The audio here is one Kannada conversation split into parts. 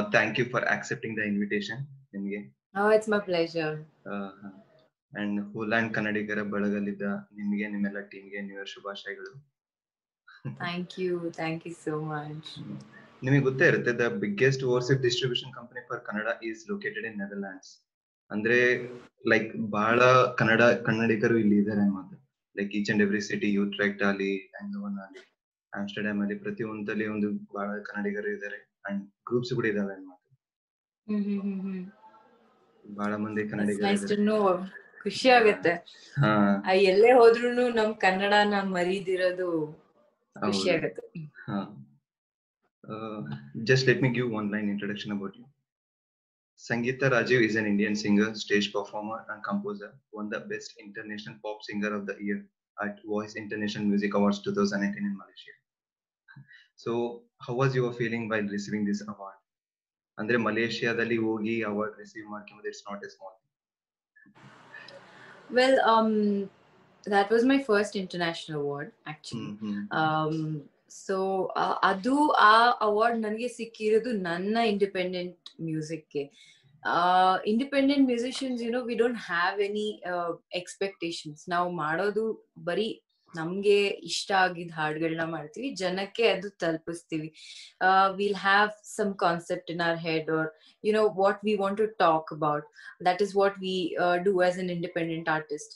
Thank you for accepting the invitation ನಿಮಗೆ Oh, it's my pleasure. And Holland ಕನ್ನಡಿಗರ ಬಳಗಲಿದ್ದ ನಿಮಗೆ ನಿಮ್ಮೆಲ್ಲ ಟೀಮ್ಗೆ ನ್ಯೂ ಇಯರ್ ಶುಭಾಶಯಗಳು Thank you. Thank you so much. ನಿಮಗೆ ಗೊತ್ತೇ ಇರುತ್ತೆ the biggest overseas distribution company for Kannada is located in Netherlands ಅಂದ್ರೆ ಲೈಕ್ ಬಹಳ ಕನ್ನಡ ಕನ್ನಡಿಗರು ಇಲ್ಲಿ ಇದ್ದಾರೆ ಅನ್ನೋದು like each and every city youth tract ಅಲ್ಲಿ ಆಂಗ್ಲೋನ್ ಅಲ್ಲಿ ಆಮ್ಸ್ಟರ್ಡ್ಯಾಮ್ ಅಲ್ಲಿ ಪ್ರತಿ ಒಂದಲ್ಲಿ ಒಂದು ಬಹಳ ಕನ್ನಡಿಗರು ಇದ್ದಾರೆ ಅಂಡ್ ಗ್ರೂಪ್ಸ್ ಕೂಡ ಇದಾವೆ ಅನ್ನೋದು Mm-hmm. ಬಹಳ ಮಂದಿ It's ಕನ್ನಡಿಗರು nice to ಇದ್ದಾರೆ know. ಖುಷಿ ಆಗುತ್ತೆ ಹಾ ಆ, ಎಲ್ಲೇ ಹೋದ್ರುನು ನಮ್ ಕನ್ನಡನ ಮರೀದಿರೋದು ಖುಷಿ ಹೌದು ಆಗುತ್ತೆ ಹಾ just let me give one line introduction about you Sangeeta Rajiv is an Indian singer, stage performer, and composer. Won the Best International Pop Singer of the Year at Voice International Music Awards 2019 in Malaysia. So, how was your feeling while receiving this award? ಅಂದ್ರೆ ಮಲೇಷಿಯಾದಲ್ಲಿ ಹೋಗಿ ಅವಾರ್ಡ್ ರಿಸೀವ್ ಮಾಡ್ಕೊಂಬೋದು it's not a small well that was my first international award actually um so uh, ಅದು ಆ ಅವಾರ್ಡ್ ನನಗೆ ಸಿಕ್ಕಿರೋದು ನನ್ನ ಇಂಡಿಪೆಂಡೆಂಟ್ ಮ್ಯೂಸಿಕ್ಗೆ independent musicians you know we don't have any expectations ನಾವು ಮಾಡೋದು ಬರೀ ನಮ್ಗೆ ಇಷ್ಟ ಆಗಿದ್ದ ಹಾಡುಗಳನ್ನ ಮಾಡ್ತೀವಿ ಜನಕ್ಕೆ ಅದು ತಲುಪಿಸ್ತೀವಿ will have some concept in our head or you know what we want to talk about that is what we do as an independent artist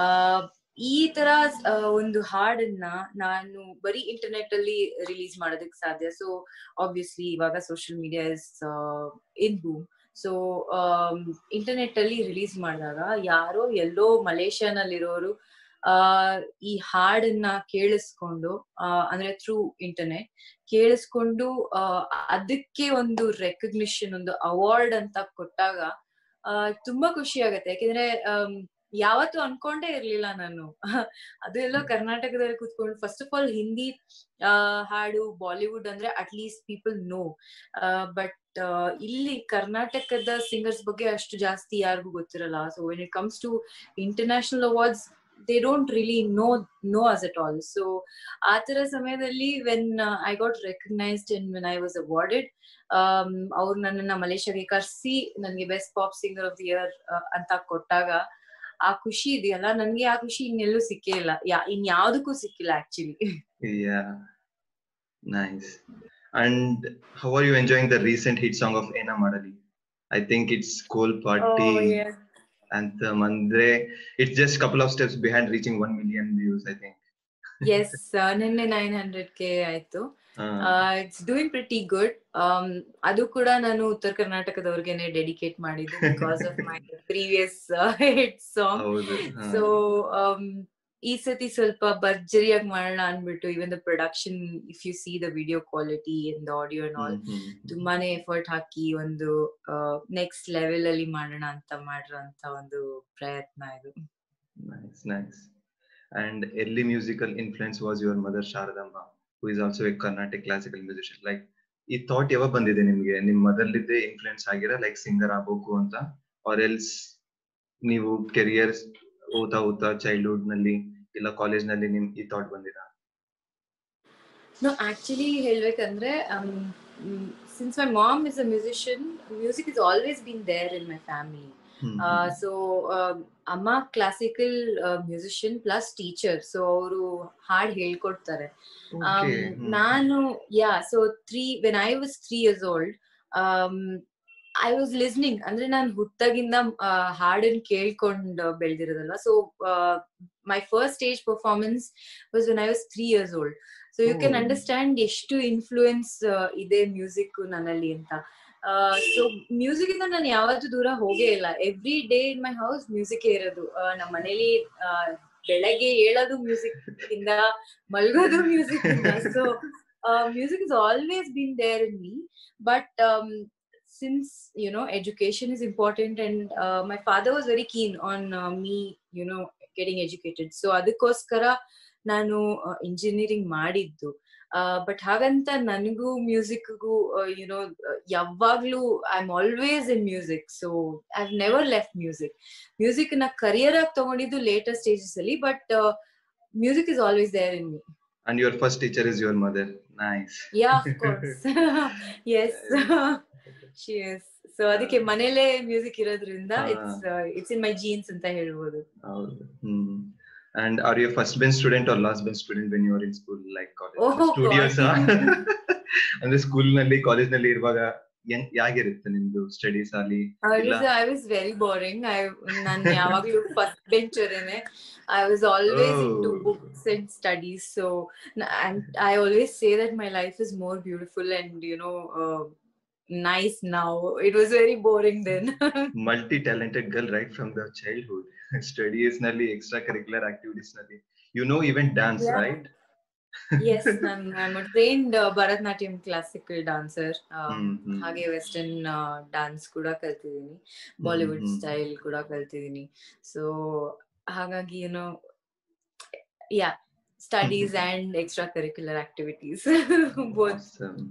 ಈ ತರ ಆ, ಒಂದು ಹಾಡನ್ನ ನಾನು ಬರೀ ಇಂಟರ್ನೆಟ್ ಅಲ್ಲಿ ರಿಲೀಸ್ ಮಾಡೋದಕ್ಕೆ ಸಾಧ್ಯ ಸೊ ಆಬ್ವಿಯಸ್ಲಿ ಇವಾಗ social media is in boom so internet ಅಲ್ಲಿ ರಿಲೀಸ್ ಮಾಡಿದಾಗ ಯಾರೋ ಎಲ್ಲೋ ಮಲೇಷ್ಯಾನಲ್ಲಿರೋರು ಆ ಈ ಹಾಡನ್ನ ಕೇಳಿಸ್ಕೊಂಡು ಆ, ಅಂದ್ರೆ ಥ್ರೂ ಇಂಟರ್ನೆಟ್ ಕೇಳಿಸ್ಕೊಂಡು ಆ, ಅದಕ್ಕೆ ಒಂದು ರೆಕಗ್ನಿಷನ್ ಒಂದು ಅವಾರ್ಡ್ ಅಂತ ಕೊಟ್ಟಾಗ ಆ, ತುಂಬಾ ಖುಷಿ ಆಗತ್ತೆ ಯಾಕೆಂದ್ರೆ ಆಮ್, ಯಾವತ್ತೂ ಅನ್ಕೊಂಡೇ ಇರ್ಲಿಲ್ಲ ನಾನು ಅದು ಎಲ್ಲೋ ಕರ್ನಾಟಕದಲ್ಲಿ ಕೂತ್ಕೊಂಡು ಫಸ್ಟ್ ಆಫ್ ಆಲ್ ಹಿಂದಿ ಆ, ಹಾಡು ಬಾಲಿವುಡ್ ಅಂದ್ರೆ at least people know but ಇಲ್ಲಿ ಕರ್ನಾಟಕದ ಸಿಂಗರ್ಸ್ ಬಗ್ಗೆ ಅಷ್ಟು ಜಾಸ್ತಿ ಯಾರಿಗೂ ಗೊತ್ತಿರಲ್ಲ so when it comes to international awards they don't really know know us at all so ಆ ತರ ಸಮಯದಲ್ಲಿ when I got recognised and when I was awarded ಅವ್ರು ನನ್ನನ್ನ ಮಲೇಷ್ಯಾಗೆ ಕರ್ಸಿ ನನಗೆ best pop singer of the year ಅಂತ ಕೊಟ್ಟಾಗ ಆ ಖುಷಿ ಇದೆಯಲ್ಲ ನನ್ಗೆ ಆ ಖುಷಿ ಇನ್ನೆಲ್ಲೂ ಸಿಕ್ಕೇ ಇಲ್ಲ ಯಾ ಇನ್ಯಾವುದಕ್ಕೂ ಸಿಕ್ಕಿಲ್ಲ actually Yeah, nice. And how are you enjoying the recent hit song of Ena Madali? I think it's Cool Party anthem. Andre, it's just couple of steps behind reaching 1 million views, I think. Yes ನಿನ್ನೆ ನೈನ್ ಹಂಡ್ರೆಡ್ ಕೆ ಆಯ್ತು Uh, it's doing pretty good ಅದು ಕೂಡ ನಾನು ಉತ್ತರ ಕರ್ನಾಟಕದವ್ರಿಗೆನೆ ಡೆಡಿಕೇಟ್ ಮಾಡಿದ್ದು because of my previous hit song ಹೌದು ಹಾ. ಸೊ ಈ ಸತಿ ಸ್ವಲ್ಪ ಭರ್ಜರಿಯಾಗಿ ಮಾಡೋಣ ಅನ್ಬಿಟ್ಟು even the production if you see the video quality in the audio and all hmm, hmm, ತುಂಬಾನೇ ಎಫರ್ಟ್ ಹಾಕಿ ಒಂದು ನೆಕ್ಸ್ಟ್ ಲೆವೆಲ್ ಅಲ್ಲಿ ಮಾಡೋಣ ಅಂತ ಮಾಡಿರೋಂತ ಒಂದು ಪ್ರಯತ್ನ ಇದು Nice, nice. And early musical influence was your mother Sharadamba, who is also a Carnatic classical musician. Like, ಈ ಥಾಟ್ ಯಾವಾಗ ಬಂದಿದೆ ನಿಮ್ಗೆ ನಿಮ್ ಮದರ್ಲಿದ್ದೆ ಇನ್ಫ್ಲುಯೆನ್ಸ್ ಆಗಿರ ಲೈಕ್ ಸಿಂಗರ್ ಆಗ್ಬೇಕು ಅಂತ ಆರ್ ಎಲ್ಸ್ ನೀವು ಕೆರಿಯರ್ ಓದ್ತಾ ಓದ್ತಾ ಚೈಲ್ಡ್ಹುಡ್ ನಲ್ಲಿ ಇಲ್ಲ ಕಾಲೇಜ್ ನಲ್ಲಿ ನಿಮ್ ಈ ಥಾಟ್ ಬಂದಿರ ನೋ ಆಕ್ಚುಲಿ ಹೇಳ್ಬೇಕಂದ್ರೆ since my mom is a musician music is always been there in my family so ಅಮ್ಮ classical musician plus teacher so ಅವರು ಹಾಡ್ ಹೇಳ್ಕೊಡ್ತಾರೆ um, ನಾನು yeah so three when I was three years old I was listening ಅಂದ್ರೆ ನಾನು ಹುತ್ತಾಗಿಂದ ಹಾಡನ್ ಕೇಳ್ಕೊಂಡು ಬೆಳೆದಿರೋದಲ್ವಾ so my first stage performance was when I was three years old so you can Oh. Understand ಎಷ್ಟು ಇನ್ಫ್ಲೂಯೆನ್ಸ್ ಇದೆ ಮ್ಯೂಸಿಕ್ ನನ್ನಲ್ಲಿ ಅಂತ ಸೊ ಮ್ಯೂಸಿಕ್ ಇಂದ ನಾನು ಯಾವತ್ತೂ ದೂರ ಹೋಗೇ ಇಲ್ಲ every day in my house music ಇರೋದು ಆ, ನಮ್ಮ ಮನೇಲಿ ಆ, ಬೆಳಗ್ಗೆ ಹೇಳೋದು ಮ್ಯೂಸಿಕ್ ಇಂದ ಮಲ್ಗೋದು ಮ್ಯೂಸಿಕ್ ಇಂದ so music is always been there in me but since you know education is important and uh, my father was very keen on uh, me you know getting educated so ಅದಕ್ಕೋಸ್ಕರ ನಾನು ಇಂಜಿನಿಯರಿಂಗ್ ಮಾಡಿದ್ದು ಬಟ್ ಹಾಗಂತ ನನಗೂ ಮ್ಯೂಸಿಕ್ಗೂ ಯುನೋ ಯಾವಾಗ್ಲೂ I am always in music so I have never left music music ನ ಕರಿಯರ್ ಆಗಿ ತಗೊಂಡಿದ್ದು ಲೇಟರ್ ಸ್ಟೇಜಸ್ ಅಲ್ಲಿ but music is always there in me and your first teacher is your mother nice yeah of course yes so ಅದಕ್ಕೆ ಮನೇಲೆ ಮ್ಯೂಸಿಕ್ ಇರೋದ್ರಿಂದ it's it's in my genes ಅಂತ ಹೇಳ್ಬೋದು ಹೌದು hmm and are you a first bench student or last bench student when you were in school like college Oh, studios God. ಅಂದ್ರೆ ಸ್ಕೂಲ್ ನಲ್ಲಿ ಕಾಲೇಜ್ ನಲ್ಲಿ ಇರುವಾಗ ಹೆಂಗ್ ಯಾಗಿರುತ್ತೆ ನಿಮ್ದು ಸ್ಟಡೀಸ್ ಅಲ್ಲಿ ಇಲ್ಲ. I was very boring I ನಾನು ಯಾವಾಗ್ಲೂ ಫಸ್ಟ್ ಬೆಂಚರೇನೆ I was always in to Oh. Books and studies so and I always say that my life is more beautiful and you know nice now it was very boring then multi talented girl right from the childhood studies ನಲ್ಲಿ ಎಕ್ಸ್ಟ್ರಾ ಕರಿಕ್ಯುಲರ್ ಆಕ್ಟಿವಿಟೀಸ್ ನಲ್ಲಿ you know even dance Yeah. Right yes ನಾನು I am trained Bharatanatyam classical dancer ಹಾಗೆ ವೆಸ್ಟರ್ನ್ ಡಾನ್ಸ್ ಕೂಡ ಕಲ್ತಿದ್ದೀನಿ ಬಾಲಿವುಡ್ ಹ್ಮ್. ಸ್ಟೈಲ್ ಕೂಡ ಕಲ್ತಿದ್ದೀನಿ ಸೊ ಹಾಗಾಗಿ ಏನೋ yeah studies and extra curricular activities both Awesome.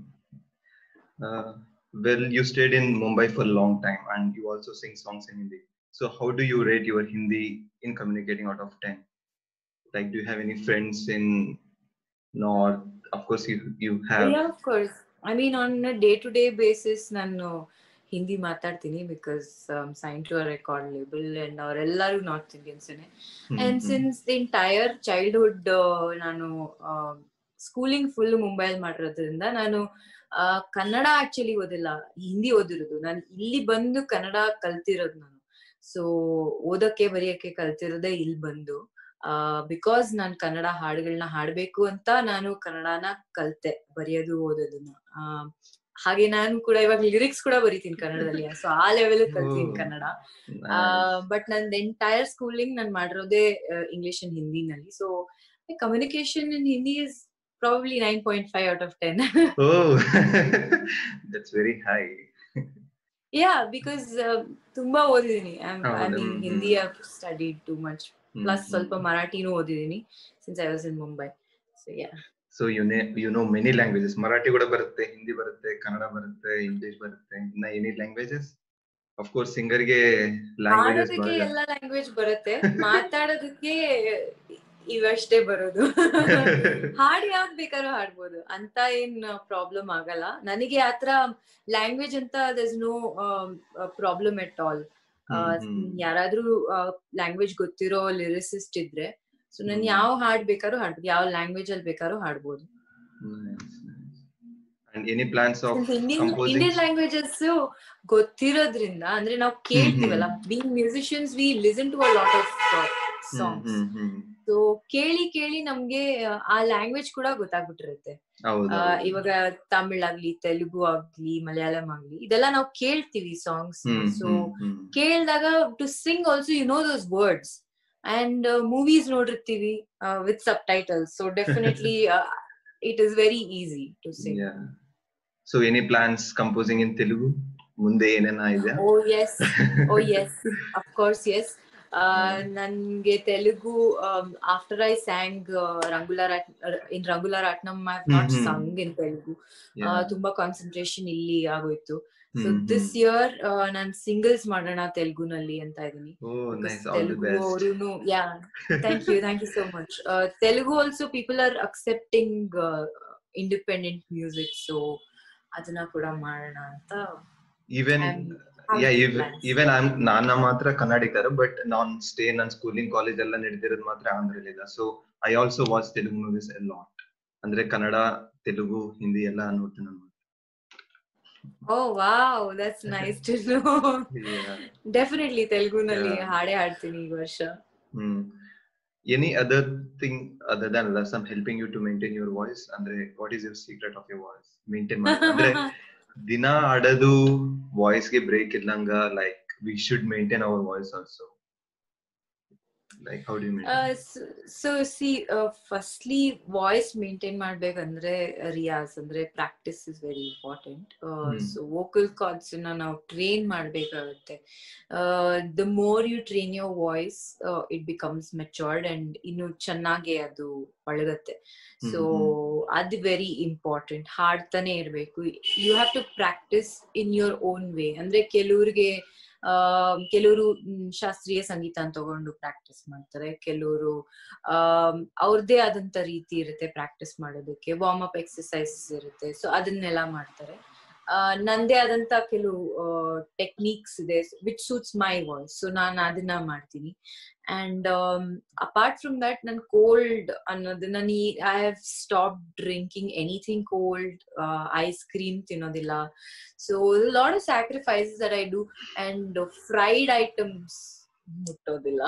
Uh, well, you stayed in Mumbai for a long time and you also sing songs in Hindi. So, how do you rate your Hindi in communicating out of 10? Like, do you have any friends in North? Of course, you, you have. Yeah of course I mean on day to day basis ನಾನು ಹಿಂದಿ ಮಾತಾಡ್ತೀನಿ because sign to record label and ಅವರೆಲ್ಲರೂ ನಾರ್ತ್ ಇಂಡಿಯನ್ಸ್ನೇ Hmm, and hmm. Since the entire childhood ನಾನು ಸ್ಕೂಲಿಂಗ್ ಫುಲ್ ಮುಂಬೈಲ್ ಮಾಡಿರೋದ್ರಿಂದ ನಾನು ಆ, ಕನ್ನಡ ಆಕ್ಚುಲಿ ಓದಿಲ್ಲ ಹಿಂದಿ ಓದಿರೋದು ನಾನು ಇಲ್ಲಿ ಬಂದು ಕನ್ನಡ ಕಲ್ತಿರೋದು ನಾನು ಸೊ ಓದಕ್ಕೆ ಬರೆಯಕ್ಕೆ ಕಲ್ತಿರೋದೇ ಇಲ್ಲಿ ಬಂದು ಬಿಕಾಸ್ ನಾನು ಕನ್ನಡ ಹಾಡುಗಳನ್ನ ಹಾಡ್ಬೇಕು ಅಂತ ನಾನು ಕನ್ನಡನ ಕಲ್ತೆ ಬರೆಯೋದು ಓದೋದನ್ನ ಆ, ಹಾಗೆ ನಾನು ಕೂಡ ಇವಾಗ ಲಿರಿಕ್ಸ್ ಕೂಡ ಬರೀತೀನಿ ಕನ್ನಡದಲ್ಲಿ ಸೊ ಆ ಲೆವೆಲ್ ಕಲ್ತೀನಿ Oh. ಕನ್ನಡ Nice. ಬಟ್ ನಂದು ಎಂಟೈರ್ ಸ್ಕೂಲಿಂಗ್ ನಾನು ಮಾಡಿರೋದೇ ಇಂಗ್ಲಿಷ್ ಅಂಡ್ ಹಿಂದಿನಲ್ಲಿ so communication in Hindi is probably nine point five out of ten Oh, that's very high. Yeah because ತುಂಬಾ ಓದಿದೀನಿ ಐ ಹೌದು, mean hmm, Hindi study too much Hmm, plus hmm. ಸ್ವಲ್ಪ ಮರಾಠಿನೂ ಓದಿದೀನಿ since I was in Mumbai so yeah so you ನೇ you know many languages Marathi ಕೂಡ ಬರುತ್ತೆ ಹಿಂದಿ ಬರುತ್ತೆ ಕನ್ನಡ ಬರುತ್ತೆ ಇಂಗ್ಲಿಷ್ ಬರುತ್ತೆ ಇನ್ನ ಎನಿ ಲ್ಯಾಂಗ್ವೇಜಸ್ ಅಫ್ ಕೋರ್ಸ್ ಸಿಂಗರ್ಗೆ ಲ್ಯಾಂಗ್ವೇಜಸ್ ಮಾಡೋದಕ್ಕೆ ಬರಲ್ಲ ಎಲ್ಲ ಲ್ಯಾಂಗ್ವೇಜ್ ಬರುತ್ತೆ ಮಾತಾಡೋದಕ್ಕೆ ಇವಷ್ಟೇ ಬರೋದು ಹಾಡ್ ಯಾವ್ದ್ ಬೇಕಾದ್ರೂ ಹಾಡ್ಬೋದು ಅಂತ ಏನ್ ಪ್ರಾಬ್ಲಮ್ ಆಗಲ್ಲ ನನಗೆ ಆತರ ಲ್ಯಾಂಗ್ವೇಜ್ ಅಂತ thus no problem at all hmm, hmm. ಯಾರಾದ್ರೂ ಲ್ಯಾಂಗ್ವೇಜ್ ಗೊತ್ತಿರೋ ಲಿರಿಸಿಸ್ಟ್ ಇದ್ರೆ ಸೊ ನನ್ ಹ್ಮ್. ಯಾವ ಹಾಡ್ ಬೇಕಾದ್ರೂ ಹಾಡ್ಬೋದು ಯಾವ ಲ್ಯಾಂಗ್ವೇಜ್ ಅಲ್ಲಿ ಬೇಕಾದ್ರೂ ಹಾಡ್ಬೋದು and any plans of Indian composing? Indian languages ಗೊತ್ತಿರೋದ್ರಿಂದ ಅಂದ್ರೆ ನಾವು ಕೇಳ್ತೀವಲ್ಲ being musicians we listen to a lot of songs so ಕೇಳಿ ಕೇಳಿ ನಮ್ಗೆ ಆ ಲ್ಯಾಂಗ್ವೇಜ್ ಕೂಡ ಗೊತ್ತಾಗ್ಬಿಟ್ಟಿರುತ್ತೆ ಹೌದು ಆ, ಇವಾಗ ತಮಿಳ್ ಆಗ್ಲಿ ತೆಲುಗು ಆಗ್ಲಿ ಮಲಯಾಳಂ ಆಗ್ಲಿ ಇದೆಲ್ಲ ನಾವು ಕೇಳ್ತೀವಿ ಸಾಂಗ್ಸ್ ಸೊ ಕೇಳಿದಾಗ to sing also you know those words and movies ನೋಡಿರ್ತೀವಿ with subtitles so definitely it is very easy to sing so any plans composing in Telugu ಮುಂದೆ ಏನೇನ ಇದೆ oh yes oh yes of course yes ನನ್ಗೆ Telugu after I sang Rangula in Rangula Ratnam I not hmm hmm. Sung in Telugu ಆ, Yeah. ತುಂಬಾ ಕಾನ್ಸಂಟ್ರೇಷನ್ ಇಲ್ಲಿ ಆಗೋಯ್ತು so hmm, this hmm. Year ನಾನ್ ಸಿಂಗಲ್ಸ್ ಮಾಡೋಣ ತೆಲುಗುನಲ್ಲಿ ಅಂತ ಇದೀನಿ Oh, nice. All the Telugu best. ಅವರು yeah thank you thank you so much Telugu also people are accepting independent music so ಅದನ್ನ ಕೂಡ ಮಾಡೋಣ ಅಂತ Even I'm yeah having plans. Even I'm ನಾನ ಮಾತ್ರ ಕನ್ನಡಿಗರ ಬಟ್ ನಾನ್ ಸ್ಟೇ ನನ್ ಸ್ಕೂಲಿಂಗ್ ಕಾಲೇಜ್ ಎಲ್ಲ ನಡೆದಿರೋದು ಮಾತ್ರ ಆಂಧ್ರಲಿಲ್ಲ so I also watch Telugu movies a lot ಅಂದ್ರೆ ಕನ್ನಡ ತೆಲುಗು ಹಿಂದಿ ಎಲ್ಲ ನೋಡ್ತೀನಿ ನಾನು oh wow that's nice to know Yeah. Definitely ತೆಲುಗುನಲ್ಲಿ Yeah. ಹಾಡೇ ಹಾಡ್ತೀನಿ ಈ ವರ್ಷ hmm any other thing other than some helping you to maintain your voice ಅಂದ್ರೆ what is your secret of your voice maintain ಮಾಡಿ ಅಂದ್ರೆ ದಿನ ಆಡೋದು ವಾಯ್ಸ್ ಗೆ ಬ್ರೇಕ್ ಇಲ್ಲಂಗ like we should maintain our voice also like how do maintain so see firstly voice maintain ಮಾಡ್ಬೇಕಂದ್ರೆ ರಿಯಾಸ್ ಅಂದ್ರೆ practice is very important hmm. So vocal cords ನ ನಾವು ಟ್ರೈನ್ ಮಾಡ್ಬೇಕಾಗುತ್ತೆ the more you train your voice it becomes matured and ಇನ್ನು ಚೆನ್ನಾಗಿ ಅದು ಪಳಗತ್ತೆ ಸೊ ಅದು ವೆರಿ ಇಂಪಾರ್ಟೆಂಟ್ ಹಾಡ್ತಾನೆ ಇರಬೇಕು you have to practice in your own way ಅಂದ್ರೆ ಕೆಲವ್ರಿಗೆ ಆ ಕೆಲವರು ಶಾಸ್ತ್ರೀಯ ಸಂಗೀತ ಅಂತ ತಗೊಂಡು ಪ್ರಾಕ್ಟೀಸ್ ಮಾಡ್ತಾರೆ ಕೆಲವರು ಆ ಅವ್ರದೇ ಆದಂತ ರೀತಿ ಇರುತ್ತೆ ಪ್ರಾಕ್ಟೀಸ್ ಮಾಡೋದಕ್ಕೆ ವಾರ್ಮ್ ಅಪ್ ಎಕ್ಸರ್ಸೈಸ್ ಇರುತ್ತೆ ಸೊ ಅದನ್ನೆಲ್ಲ ಮಾಡ್ತಾರೆ ನಂದೇ ಆದಂತ ಕೆಲವು ಟೆಕ್ನಿಕ್ಸ್ ಇದೆ which suits my voice so ನಾನು ಅದನ್ನ ಮಾಡ್ತೀನಿ ಅಂಡ್ ಅಪಾರ್ಟ್ ಫ್ರಮ್ ದಟ್ ನನ್ ಕೋಲ್ಡ್ ಅನ್ನೋದನ್ನ ನೀ I have stop drinking anything cold ice cream ತಿನ್ನೋದಿಲ್ಲ so lot of sacrifices that I do and fried items ಮುಟ್ಟೋದಿಲ್ಲ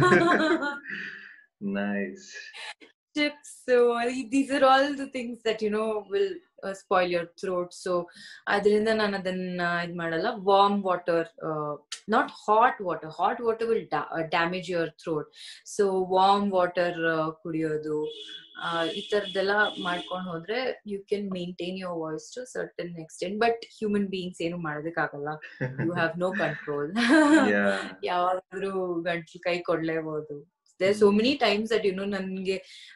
nice chips so these are all the things that you know will uh, spoil your throat so ಅದರಿಂದ ನಾನು ಅದನ್ನ ಇದು ಮಾಡಲ್ಲ warm water not hot water hot water will damage your throat so warm water ಕುಡಿಯೋದು ಈ ತರದೆಲ್ಲ ಮಾಡ್ಕೊಂಡು ಹೋದ್ರೆ you can maintain your voice to certain extent but human beings ಏನು ಮಾಡೋದಕ್ಕಾಗಲ್ಲ ಯು ಹ್ಯಾವ್ ನೋ ಕಂಟ್ರೋಲ್ ಯಾವಾಗಾದ್ರೂ ಗಂಟ್ಲು ಕೈ ಕೊಡ್ಲೇಬಹುದು there are so many times that you know ನನಗೆ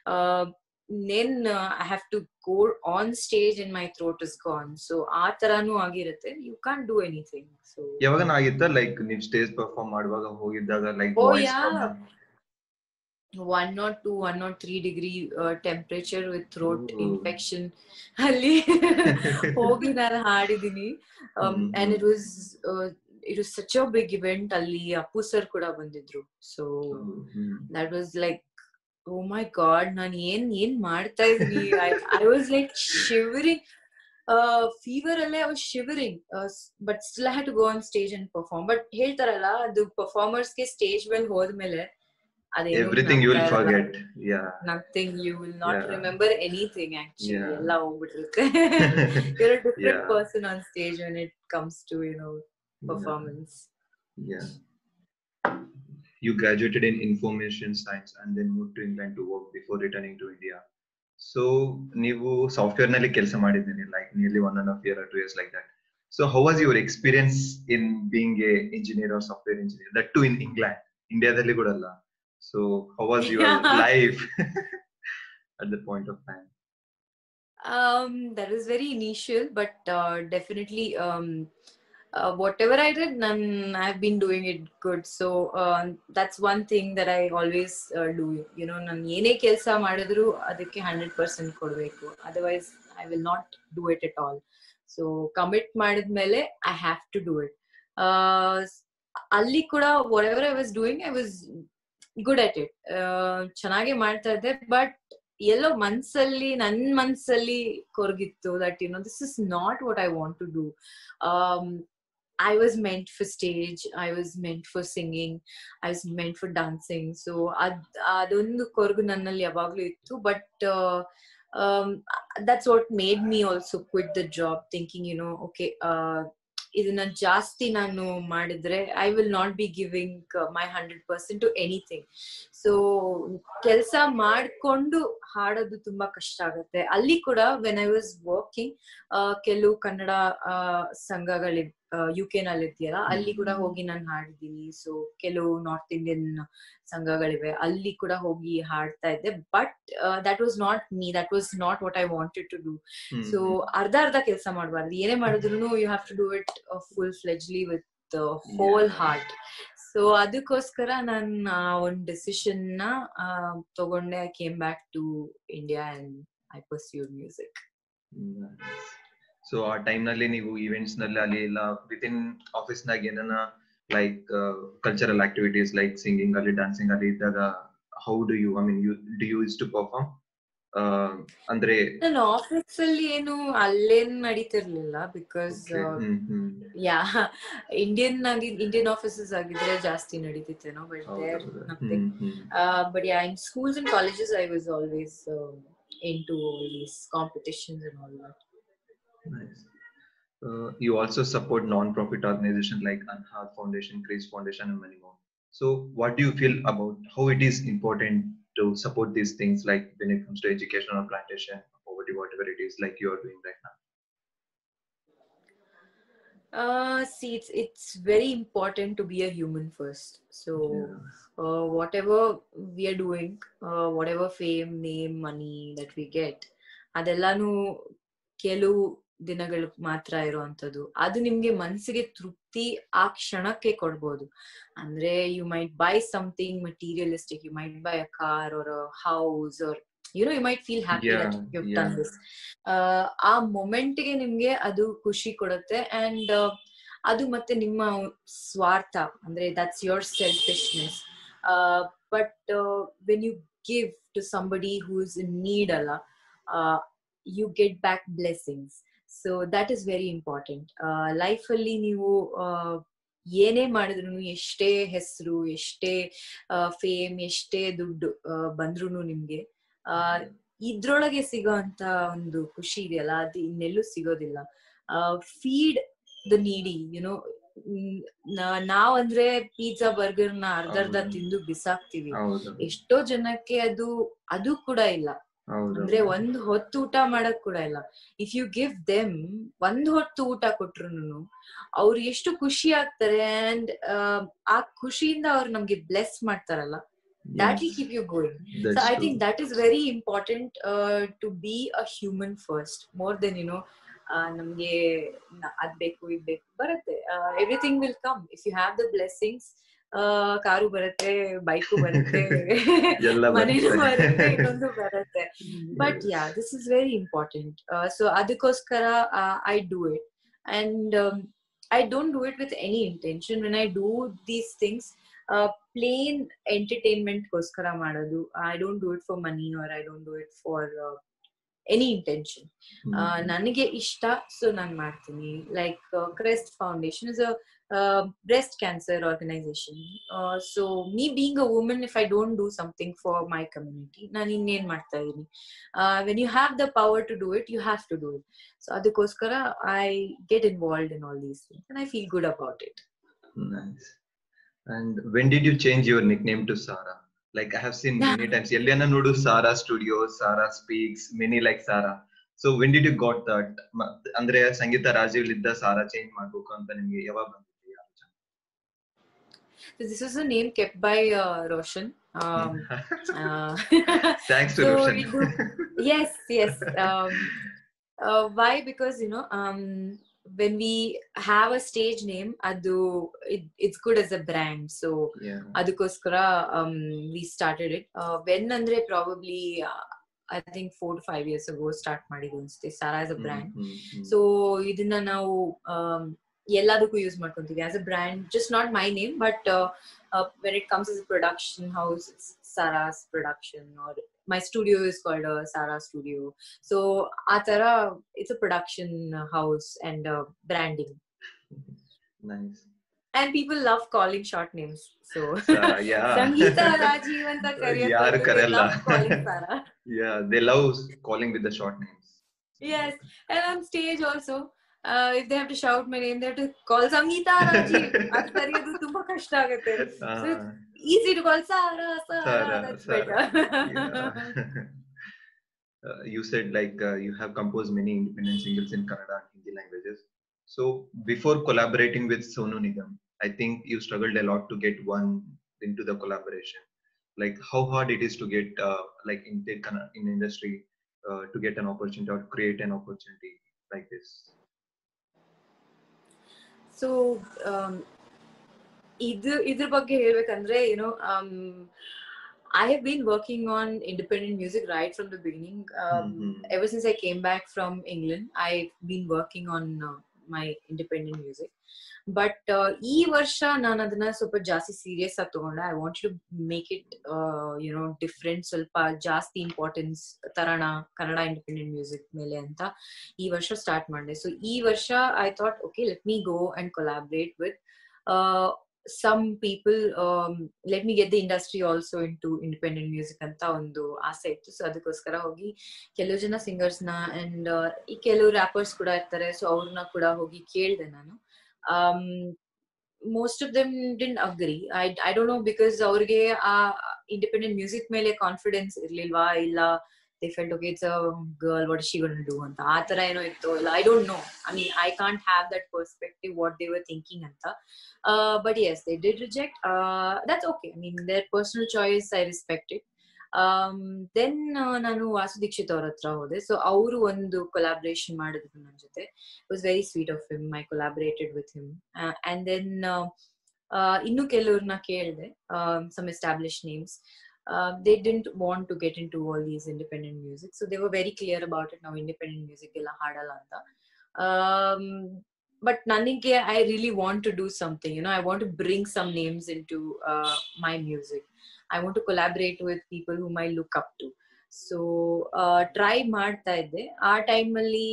then uh, I have to go on stage and my throat is gone. So ಆ ತರಾನು ಆಗಿರುತ್ತೆ you corn do anything so ಯಾವಾಗ ಆಗಿತ್ತ ಲೈಕ್ ನೀವು ಸ್ಟೇಜ್ ಪರ್ಫಾರ್ಮ್ ಮಾಡುವಾಗ ಹೋಗಿದ್ದಾಗ like Oh, yeah. One not two one not three degree temperature with throat Ooh. Infection ಅಲ್ಲಿ ಹೋಗಿ ನಾನು ಹಾಡಿದೀನಿ hmm. And it was it was such a big event ಅಲ್ಲಿ ಅಪ್ಪು ಸರ್ ಕೂಡ ಬಂದಿದ್ರು so that was like oh my god ನಾನು ಏನ್ ಏನ್ ಮಾಡ್ತಾ ಇದೀನಿ I was like shivering fever ಅಲ್ಲೇ I was shivering but still I had to go on stage and perform but ಹೇಳ್ತಾರಲ್ಲ ಅದು ಪರ್ಫಾರ್ಮರ್ಸ್ ಗೆ ಸ್ಟೇಜ್ ಮೇಲೆ ಹೋದ್ಮೇಲೆ everything you will forget yeah nothing you will not Yeah. Remember anything actually Yeah. ಎಲ್ಲ ಹೋಗ್ಬಿಟ್ಟಿರುತ್ತೆ you're a different Yeah. person on stage when it comes to you know performance Yeah. You graduated in information science and then moved to England to work before returning to India. So ನೀವು ಸಾಫ್ಟ್ವೇರ್ ನಲ್ಲಿ ಕೆಲಸ ಮಾಡಿದ್ದೀನಿ like nearly one and half year two years like that so how was your experience in being a engineer or software engineer that too in England ಇಂಡಿಯಾದಲ್ಲಿ ಕೂಡ ಅಲ್ಲ so how was your Yeah. Life at the point of time Um, that was very initial, but uh, definitely um, uh, whatever I did, none, I've been doing it good. So um, that's one thing that I always uh, do. You know, ನಾನು ಏನೇ ಕೆಲಸ ಮಾಡಿದ್ರು ಅದಕ್ಕೆ ಹಂಡ್ರೆಡ್ ಪರ್ಸೆಂಟ್ ಕೊಡಬೇಕು otherwise I will not do it at all so commit ಮಾಡಿದ್ಮೇಲೆ I have to do it ಅಲ್ಲಿ ಕೂಡ whatever I was doing I was good at it ಚೆನ್ನಾಗಿ ಮಾಡ್ತಾ ಇದ್ದೆ ಬಟ್ ಎಲ್ಲೋ ಮನ್ಸಲ್ಲಿ ನನ್ ಮನ್ಸಲ್ಲಿ ಕೊರಗಿತ್ತು that you know this is not what I want to do I was meant for stage I was meant for singing I was meant for dancing so ಅದ್ ಅದೊಂದು ಕೊರಗು ನನ್ನಲ್ಲಿ ಯಾವಾಗ್ಲೂ ಇತ್ತು but that's what made me also quit the job thinking you know okay ಇದನ್ನ ಜಾಸ್ತಿ ನಾನು ಮಾಡಿದ್ರೆ I will not be giving my hundred percent to anything so ಕೆಲಸ ಮಾಡ್ಕೊಂಡು ಹಾಡೋದು ತುಂಬಾ ಕಷ್ಟ ಆಗುತ್ತೆ ಅಲ್ಲಿ ಕೂಡ ವೆನ್ ಐ ವಾಸ್ ವರ್ಕಿಂಗ್ ಕೆಲವು ಕನ್ನಡ ಸಂಘಗಳಿ ಯು ಕೆ ನಲ್ಲಿ ಇದೆಯಲ್ಲ ಅಲ್ಲಿ ಕೂಡ ಹೋಗಿ ನಾನು ಹಾಡಿದ್ದೀನಿ ಸೊ ಕೆಲವು ನಾರ್ತ್ ಇಂಡಿಯನ್ ಸಂಘಗಳಿವೆ ಅಲ್ಲಿ ಕೂಡ ಹೋಗಿ ಹಾಡ್ತಾ ಇದ್ದೆ but that was not me that was not what I wanted to do so ಅರ್ಧ ಅರ್ಧ ಕೆಲಸ ಮಾಡಬಾರ್ದು ಏನೇ ಮಾಡಿದ್ರು you have to do it full fledgedly with whole heart so ಅದಕ್ಕೋಸ್ಕರ ನಾನು ಒಂದು ಡೆಸಿಷನ್ ನ ತಗೊಂಡೆ I came back to India and I pursue music so ಆ ಟೈಮ್ ನಲ್ಲಿ ನೀವು ಇವೆಂಟ್ಸ್ ನಲ್ಲಿ ಅಲ್ಲಿ ಇಲ್ಲ ವಿತ್ ಇನ್ ಆಫೀಸ್ ನಾಗ ಏನನ like cultural activities like singing ಅಲ್ಲಿ ಡಾನ್ಸಿಂಗ್ ಅಲ್ಲಿ ಇದ್ದಾಗ how do you I mean you do you use to perform ಅಂದ್ರೆ ನನ್ನ ಆಫೀಸ್ ಅಲ್ಲಿ ಏನು ಅಲ್ಲೇನ್ ನಡೀತಿರ್ಲಿಲ್ಲ ಬಿಕಾಸ್ ಯಾ ಇಂಡಿಯನ್ ಆಗಿ ಇಂಡಿಯನ್ ಆಫೀಸಸ್ ಆಗಿದ್ರೆ ಜಾಸ್ತಿ ನಡೀತಿತ್ತೇನೋ but there nothing but yeah in schools and colleges I was always in into these competitions and all that Nice. Uh, you also support non-profit organizations like Anhad Foundation, Grace Foundation, and many more. So, what do you feel about how it is important to support these things, like when it comes to education or plantation, poverty, whatever it is, like you are doing right now? Uh, see, it's it's very important to be a human first. So, Yeah. uh, whatever we are doing, uh, whatever fame, name, money that we get, ಅದೆಲ್ಲಾನು ಕೆಲವು ದಿನಗಳು ಮಾತ್ರ ಇರುವಂತದ್ದು ಅದು ನಿಮ್ಗೆ ಮನ್ಸಿಗೆ ತೃಪ್ತಿ ಆ ಕ್ಷಣಕ್ಕೆ ಕೊಡ್ಬೋದು ಅಂದ್ರೆ you might buy something materialistic you might buy a car or a house or you know you might feel happy Yeah, you yeah. Done this ಆ ಮೊಮೆಂಟ್ಗೆ ನಿಮ್ಗೆ ಅದು ಖುಷಿ ಕೊಡುತ್ತೆ ಅಂಡ್ ಅದು ಮತ್ತೆ ನಿಮ್ಮ ಸ್ವಾರ್ಥ ಅಂದ್ರೆ that's your selfishness but when you give to somebody who is in need ಅಲ್ಲ you get back blessings so that is very important life ಅಲ್ಲಿ ನೀವು ಆ, ಏನೇ ಮಾಡಿದ್ರು ಎಷ್ಟೇ ಹೆಸರು ಎಷ್ಟೇ ಫೇಮ್ ಎಷ್ಟೇ ದುಡ್ಡು ಬಂದ್ರು ನಿಮ್ಗೆ ಆ, ಇದ್ರೊಳಗೆ ಸಿಗೋಂತ ಒಂದು ಖುಷಿ ಇದೆಯಲ್ಲ ಅದು ಇನ್ನೆಲ್ಲೂ ಸಿಗೋದಿಲ್ಲ ಫೀಡ್ ದ ನೀಡಿ ಯುನೋ ನಾವ್ ಅಂದ್ರೆ ಪಿಜ್ಜಾ ಬರ್ಗರ್ ನ ಅರ್ಧ ಅರ್ಧ ಹೌದು. ತಿಂದು ಬಿಸಾಕ್ತಿವಿ ಹೌದು ಎಷ್ಟೋ ಜನಕ್ಕೆ ಅದು ಅದು ಕೂಡ ಇಲ್ಲ ಹೌದು ಅಂದ್ರೆ ಒಂದ್ ಹೊತ್ತು ಊಟ ಮಾಡಕ್ ಕೂಡ ಇಲ್ಲ ಇಫ್ ಯು ಗಿವ್ ದೆಮ್ ಒಂದ್ ಹೊತ್ತು ಊಟ ಕೊಟ್ರುನು ಅವ್ರು ಎಷ್ಟು ಖುಷಿ ಆಗ್ತಾರೆ ಅಂಡ್ ಆ ಖುಷಿಯಿಂದ ಅವ್ರು ನಮ್ಗೆ ಬ್ಲೆಸ್ ಮಾಡ್ತಾರಲ್ಲ that will keep you going That's so i true. think that is very important uh, to be a human first more than you know uh, ನಮ್ಗೆ ನ- ಅದ್ ಬೇಕು ಇದ್ ಬೇಕು ಬರುತ್ತೆ everything will come if you have the blessings car ಬರುತ್ತೆ ಬೈಕು ಬರುತ್ತೆ ಎಲ್ಲ ಮನೇನು ಬರುತ್ತೆ. ಬರುತ್ತೆ ಇನ್ನೊಂದು ಬರುತ್ತೆ but yeah this is very important so ಅದಕ್ಕೋಸ್ಕರ I do it and I don't do it with any intention when I do these things plain entertainment ಗೋಸ್ಕರ ಮಾಡೋದು I don't do it for money or I don't do it for any intention hmm. ನನಗೆ ಇಷ್ಟ ಸೊ ನಾನು ಮಾಡ್ತೀನಿ like Crest Foundation is a breast cancer organisation so me being a woman if I don't do something for my community ನಾನು ಇನ್ನೇನ್ ಮಾಡ್ತಾ ಇದ್ದೀನಿ when you have the power to do it you have to do it so ಅದಕ್ಕೋಸ್ಕರ I get involved in all these things and I feel good about it Nice. And when did you change your nickname to Sarah? Like I have seen many times. Eliana Nodu Sarah Studios, Sarah Speaks, many like Sarah. So when did you got that? ಮ- ಅಂದ್ರೆ ಸಂಗೀತ ರಾಜೀವ್ ಇದ್ದ ಸಾರಾ ಚೇಂಜ್ ಮಾಡ್ಬೇಕು ಅಂತ ನಿಮ್ಗೆ ಯಾವಾಗ ಬಂದಿದೆ ಈ ಆಲೋಚನೆ? So this was a name kept by uh, Roshan. Um, uh, Thanks to so Roshan. ಇದು- yes, yes. Um, uh, why? Because you know, um, when we have a stage name, adu it, it's good as a brand. So yeah. ಅದಕ್ಕೋಸ್ಕರ um, we started it. Uh, when ಅಂದ್ರೆ probably uh, I think four to five years ago start ಮಾಡಿದ್ವಿ ಅನ್ಸುತ್ತೆ Sarah as a brand. Hmm, hmm, hmm. So ಇದನ್ನ ನಾವು ಆಮ್, ಎಲ್ಲದಕ್ಕೂ ಯೂಸ್ ಮಾಡ್ಕೊಂತೀವಿ as a brand just not my name but when it comes is production house Sarah's production or my studio is called Sarah studio so ಆ ತರ it's a production house and branding Nice. And people love calling short names so Sarah, yeah. Sangeetha Rajeev ಅಂತ ಯಾರು ಕರೆಯಲ್ಲ. ಕರೆಯೋದು yeah, they love calling with the short names. Yes, and on stage also, uh, if they have to shout my name, they have to call Sangeeta Rajiv. ಅದ್ ಕರೆಯೋದು ತುಂಬಾ ಕಷ್ಟ ಆಗುತ್ತೆ. So Ah, it's easy to call Sara, Sara, Sara, that's Sara. better. Yeah. Uh, you said like uh, you have composed many independent singles in Kannada and Hindi languages. So before collaborating with Sonu Nigam, I think you struggled a lot to get one into the collaboration. Like how hard it is to get uh, like in the Kanna- in industry uh, to get an opportunity or create an opportunity like this. So ಇದು ಇದ್ರ ಬಗ್ಗೆ ಹೇಳ್ಬೇಕಂದ್ರೆ you know I have been working on independent music right from the beginning Mhm. ever since I came back from England, I've been working on uh, my independent music. But ಈ ವರ್ಷ ನಾನು ಅದನ್ನ ಸ್ವಲ್ಪ ಜಾಸ್ತಿ ಸೀರಿಯಸ್ ಆಗಿ ತಗೊಂಡೆ I want to make it you know different ಸ್ವಲ್ಪ ಜಾಸ್ತಿ ಇಂಪಾರ್ಟೆನ್ಸ್ ತರೋಣ ಕನ್ನಡ ಇಂಡಿಪೆಂಡೆಂಟ್ ಮ್ಯೂಸಿಕ್ ಮೇಲೆ ಅಂತ ಈ ವರ್ಷ ಸ್ಟಾರ್ಟ್ ಮಾಡಿದೆ ಸೊ ಈ ವರ್ಷ I thought okay let me go and collaborate with some people let me get the industry also into independent music ಅಂತ ಒಂದು ಆಸೆ ಇತ್ತು ಸೊ ಅದಕ್ಕೋಸ್ಕರ ಹೋಗಿ ಕೆಲವು ಜನ ಸಿಂಗರ್ಸ್ ನ ಅಂಡ್ ಈ ಕೆಲವು ರ್ಯಾಪರ್ಸ್ ಕೂಡ ಇರ್ತಾರೆ ಸೊ ಅವ್ರನ್ನ ಕೂಡ ಹೋಗಿ ಕೇಳಿದೆ ನಾನು most of them didn't agree I I don't know because ಅವ್ರಿಗೆ ಆ ಇಂಡಿಪೆಂಡೆಂಟ್ ಮ್ಯೂಸಿಕ್ ಮೇಲೆ ಕಾನ್ಫಿಡೆನ್ಸ್ ಇರ್ಲಿಲ್ವಾ ಇಲ್ಲ they felt okay it's a girl what she gonna do ಅಂತ ಆ ತರ ಏನೋ ಇತ್ತು ಇಲ್ಲ I don't know I mean I can't have that perspective what they were thinking ಅಂತ but yes they did reject that's okay I mean their personal choice I respect it then ನಾನು ವಾಸು ದೀಕ್ಷಿತ್ ಅವ್ರ ಹತ್ರ ಹೋದೆ ಸೊ ಅವರು ಒಂದು ಕೊಲಾಬ್ರೇಷನ್ ಮಾಡಿದ್ರು ನನ್ನ ಜೊತೆ was very sweet of him I collaborated with him and then ಇನ್ನು ಕೆಲವ್ರನ್ನ ಕೇಳಿದೆ some establish names uh, they didn't want to get into all these independent music so they were very clear about it now independent music ಎಲ್ಲ ಹಾಡಲ್ಲ ಅಂತ um, but ನನಗೆ I really want to do something you know I want to bring some names into uh, my music I want to collaborate with people whom I look up to so try ಮಾಡ್ತಾ ಇದ್ದೆ ಆ ಟೈಮಲ್ಲಿ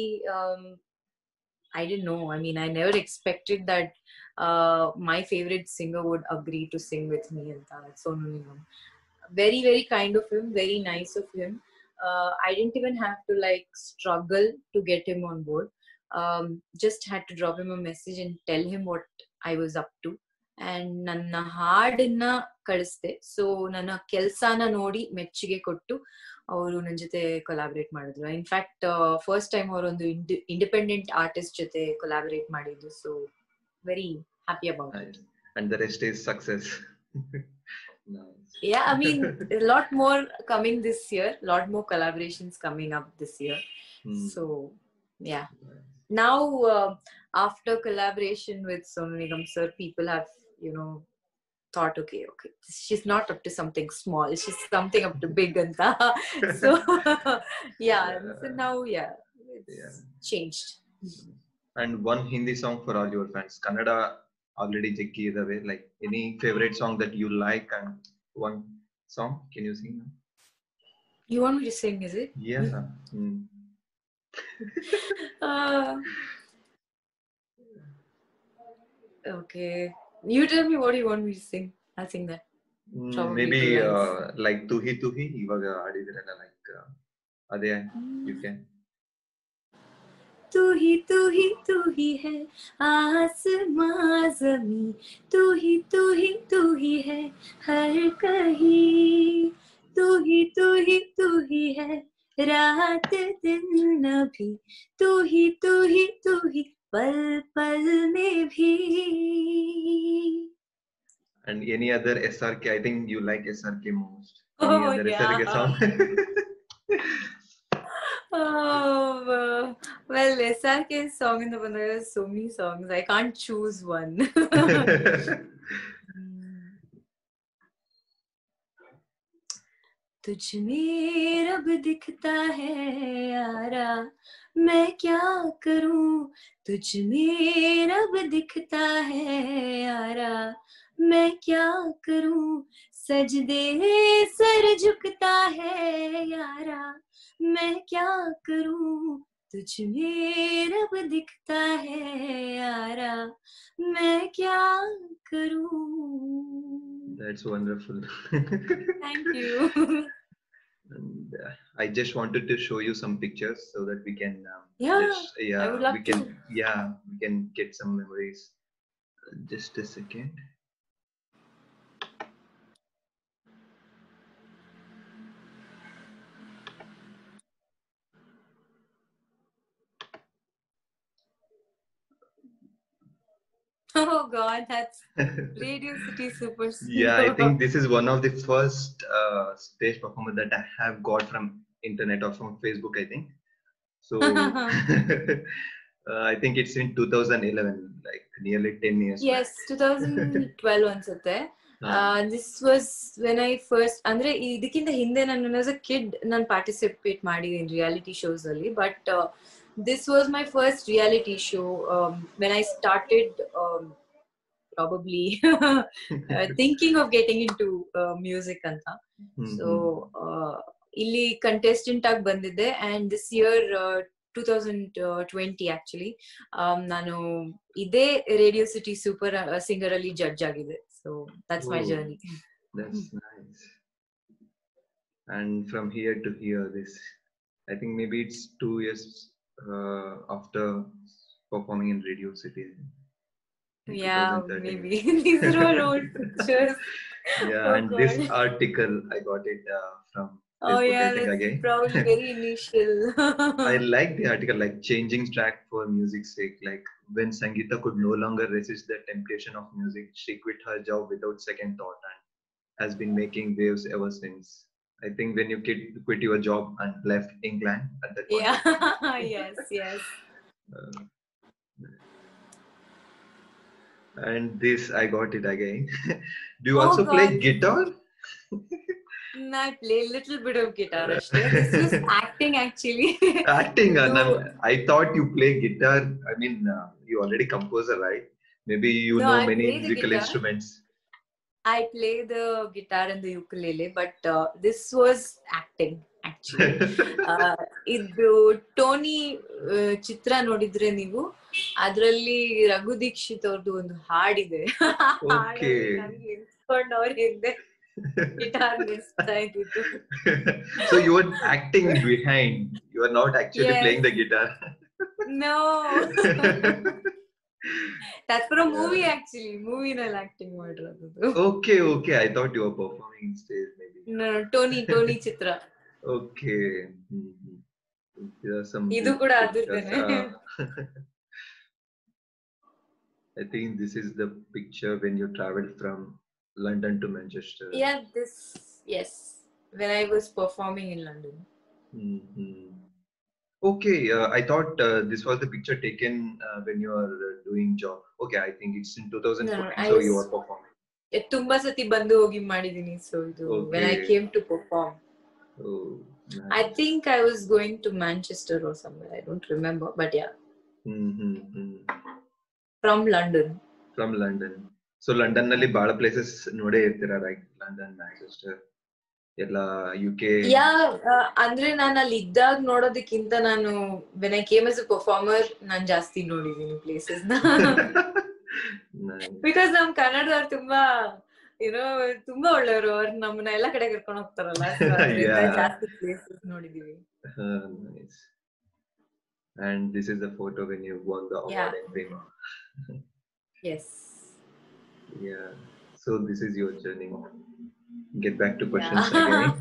I didn't know I mean I never expected that my favourite singer would agree to sing with me ಅಂತ Sonu Nigam very very kind of him very nice of him I didn't even have to like struggle to get him on board just had to drop him a message and tell him what I was up to and ನನ್ನ ಹಾಡನ್ನ ಕಳಿಸ್ದೆ ಸೊ ನನ್ನ ಕೆಲ್ಸಾನ ನೋಡಿ ಮೆಚ್ಚುಗೆ ಕೊಟ್ಟು ಅವರು ನನ್ನ ಜೊತೆ ಕೊಲಾಬರೇಟ್ ಮಾಡಿದ್ರು ಇನ್ಫ್ಯಾಕ್ಟ್ ಫಸ್ಟ್ ಟೈಮ್ ಅವರೊಂದು ಇಂಡಿಪೆಂಡೆಂಟ್ ಆರ್ಟಿಸ್ಟ್ ಜೊತೆ ಕೊಲಾಬರೇಟ್ ಮಾಡಿದ್ದು so very happy about And the rest is success. nice. Yeah, I mean, a lot more coming this year, lot more collaborations coming up this year. Hmm. So, yeah. Now, uh, after collaboration with Sonu Nigam sir, people have, you know, thought, okay, okay, she's not up to something small, she's something up to big and so yeah. So now, yeah, it's Yeah. changed. And one Hindi song for all your fans. Kannada already Jekki the way. Like any favorite song that you like and one song. Can you sing? now? You want me to sing, is it? Yeah. Hmm. Uh, okay. You tell me what you want me to sing. I'll sing that. Mm, Probably maybe two lines. uh, like ತುಹಿ ತುಹಿ ಇವಾಗ ಆಡಿದಿರಲ್ಲ ಲೈಕ್ ಅದೇ ಯು ಕ್ಯಾನ್ तू ही तू ही तू ही है आसमां जमी तू ही तू ही तू ही है हर कहीं तू ही तू ही तू ही है रात दिन भी तू ही तू ही तू ही पल पल में भी and any other S R K I think you like S R K most Oh, any other S R K yeah. Song Oh, uh, well, SRK song in the Bandara, so many songs. I can't choose one. तुझ में रब दिखता है यारा मैं क्या करूं तुझ में रब दिखता है यारा मैं क्या करूं सजदे सर झुकता है यारा मैं क्या करूं तुझ में रब दिखता है यारा मैं क्या करूं That's wonderful. Thank you. and uh, I just wanted to show you some pictures so that we can um, Yeah, just, yeah would love we can yeah we can get some memories. Uh, Just a second. Oh God, that's Radio City Super. yeah i think this is one of the first uh, stage performance that i have got from internet or from facebook i think so uh, i think it's in 2011 like nearly 10 years yes, 2012 ಅನ್ಸುತ್ತೆ back. Uh, this was when I first ಅಂದ್ರೆ ಇದಕ್ಕಿಂತ ಹಿಂದೆ ನಾನು ಆಸ್ ಅ ಕಿಡ್ ನಾನು ಪಾರ್ಟಿಸಿಪೇಟ್ ಮಾಡಿದ್ದೀನಿ ರಿಯಾಲಿಟಿ ಶೋಸ್ ಅಲ್ಲಿ but this was my first reality show when I started probably thinking of getting into music ಅಂತ Mhm. ಸೊ ಇಲ್ಲಿ ಕಂಟೆಸ್ಟೆಂಟ್ ಆಗಿ ಬಂದಿದ್ದೆ and this year two thousand twenty actually ನಾನು ಇದೇ ರೇಡಿಯೋ ಸಿಟಿ ಸೂಪರ್ ಸಿಂಗರ್ ಅಲ್ಲಿ ಜಡ್ಜ್ ಆಗಿದೆ so that's my Oh. Journey That's nice. And from here to here, this I think maybe it's two years uh, after performing in Radio City. in Yeah, 2013. maybe. These are all old pictures. Yeah, Oh, and this God. article I got it uh, from. Oh Facebook, I yeah, think, that's again. probably very initial. I like the article, like changing track for music's sake. Like when Sangeeta could no longer resist the temptation of music, she quit her job without second thought and has been making waves ever since. I think when you quit, quit your job and left England at that point. yeah. yes, yes. uh, and this I got it again. Do you Oh, also play God. guitar? I play little bit of guitar. Ashte. This was acting actually. Acting, uh, So- nan- I thought you play guitar. I mean, uh, you already composer, right? Maybe you No, know I many play the musical guitar. instruments. I play the guitar and the ukulele, but uh, this was acting actually. ಆ, ಇದು ಟೋನಿ ಆ, ಚಿತ್ರ ನೋಡಿದ್ರೆ ನೀವು ಅದ್ರಲ್ಲಿ ರಘು ದೀಕ್ಷಿತ್ ಅವ್ರದ್ದು ಒಂದು ಹಾಡಿದೆ Okay. ನನ್ಗೆ ಇನ್ಸ್ಕೊಂಡು ಅವ್ರ ಹಿಂದೆ ಗಿಟಾರ್ ನುಡಿಸ್ತಾ ಇದ್ದಿದ್ದು so you were acting behind. You are not actually Yes. playing the guitar. No that for movie actually ಮೂವಿನಲ್ಲಿ ಆಕ್ಟಿಂಗ್ ಮಾಡಿರೋದು okay, okay. I thought you were performing in stage, maybe. Tony Tony ಚಿತ್ರ Okay. Mhm. There are some. ಇದು good ಕೂಡ pictures. ಅದ್ರದ್ದೇನೆ. Ah. I think this is the picture when you traveled from London to Manchester. Yeah this is when I was performing in London Mhm. Okay, uh, I thought uh, this was the picture taken uh, when you are uh, doing job. Okay, I think it's in 2014, No, I so you was- are performing. ತುಂಬಾ ಸತಿ ಬಂದು ಹೋಗಿ ಮಾಡಿದೀನಿ ಸೊ ಇದು when I Okay. Came to perform Oh, I nice. Think I was going to Manchester or somewhere I don't remember but yeah Mhm, mhm. From London From London. So London ನಲ್ಲಿ ಬಹಳ ಪ್ಲೇಸಸ್ ನೋಡೇ ಇರ್ತೀರಾ ಲೈಕ್ ಲಂಡನ್ ಮ್ಯಾಂಚೆಸ್ಟರ್ ಎಲ್ಲ ಯು ಕೆ ಯಾ ಅಂದ್ರೆ ನಾನು ಅಲ್ಲಿ ಇದ್ದಾಗ ನೋಡೋದಕ್ಕಿಂತ ನಾನು when I came as a performer ನಾನ್ ಜಾಸ್ತಿ ನೋಡಿದೀನಿ ಪ್ಲೇಸಸ್ ನ ಬಿಕಾಸ್ ನಮ್ ಕನ್ನಡದವ್ರು ತುಂಬಾ ಏನೋ ತುಂಬಾ ಒಳ್ಳೆಯವರು ಅವ್ರು ನಮ್ಮನ್ನ ಎಲ್ಲಾ ಕಡೆ ಕರ್ಕೊಂಡು ಹೋಗ್ತಾರಲ್ಲ so ಅದ್ರಿಂದ Yeah. ಜಾಸ್ತಿ ಪ್ಲೇಸಸ್ ನೋಡಿದೀವಿ nice and this is the photo when you won the award Yeah. in Prima. Yes Yeah. So this is your journey. Get back to questions Yeah. again.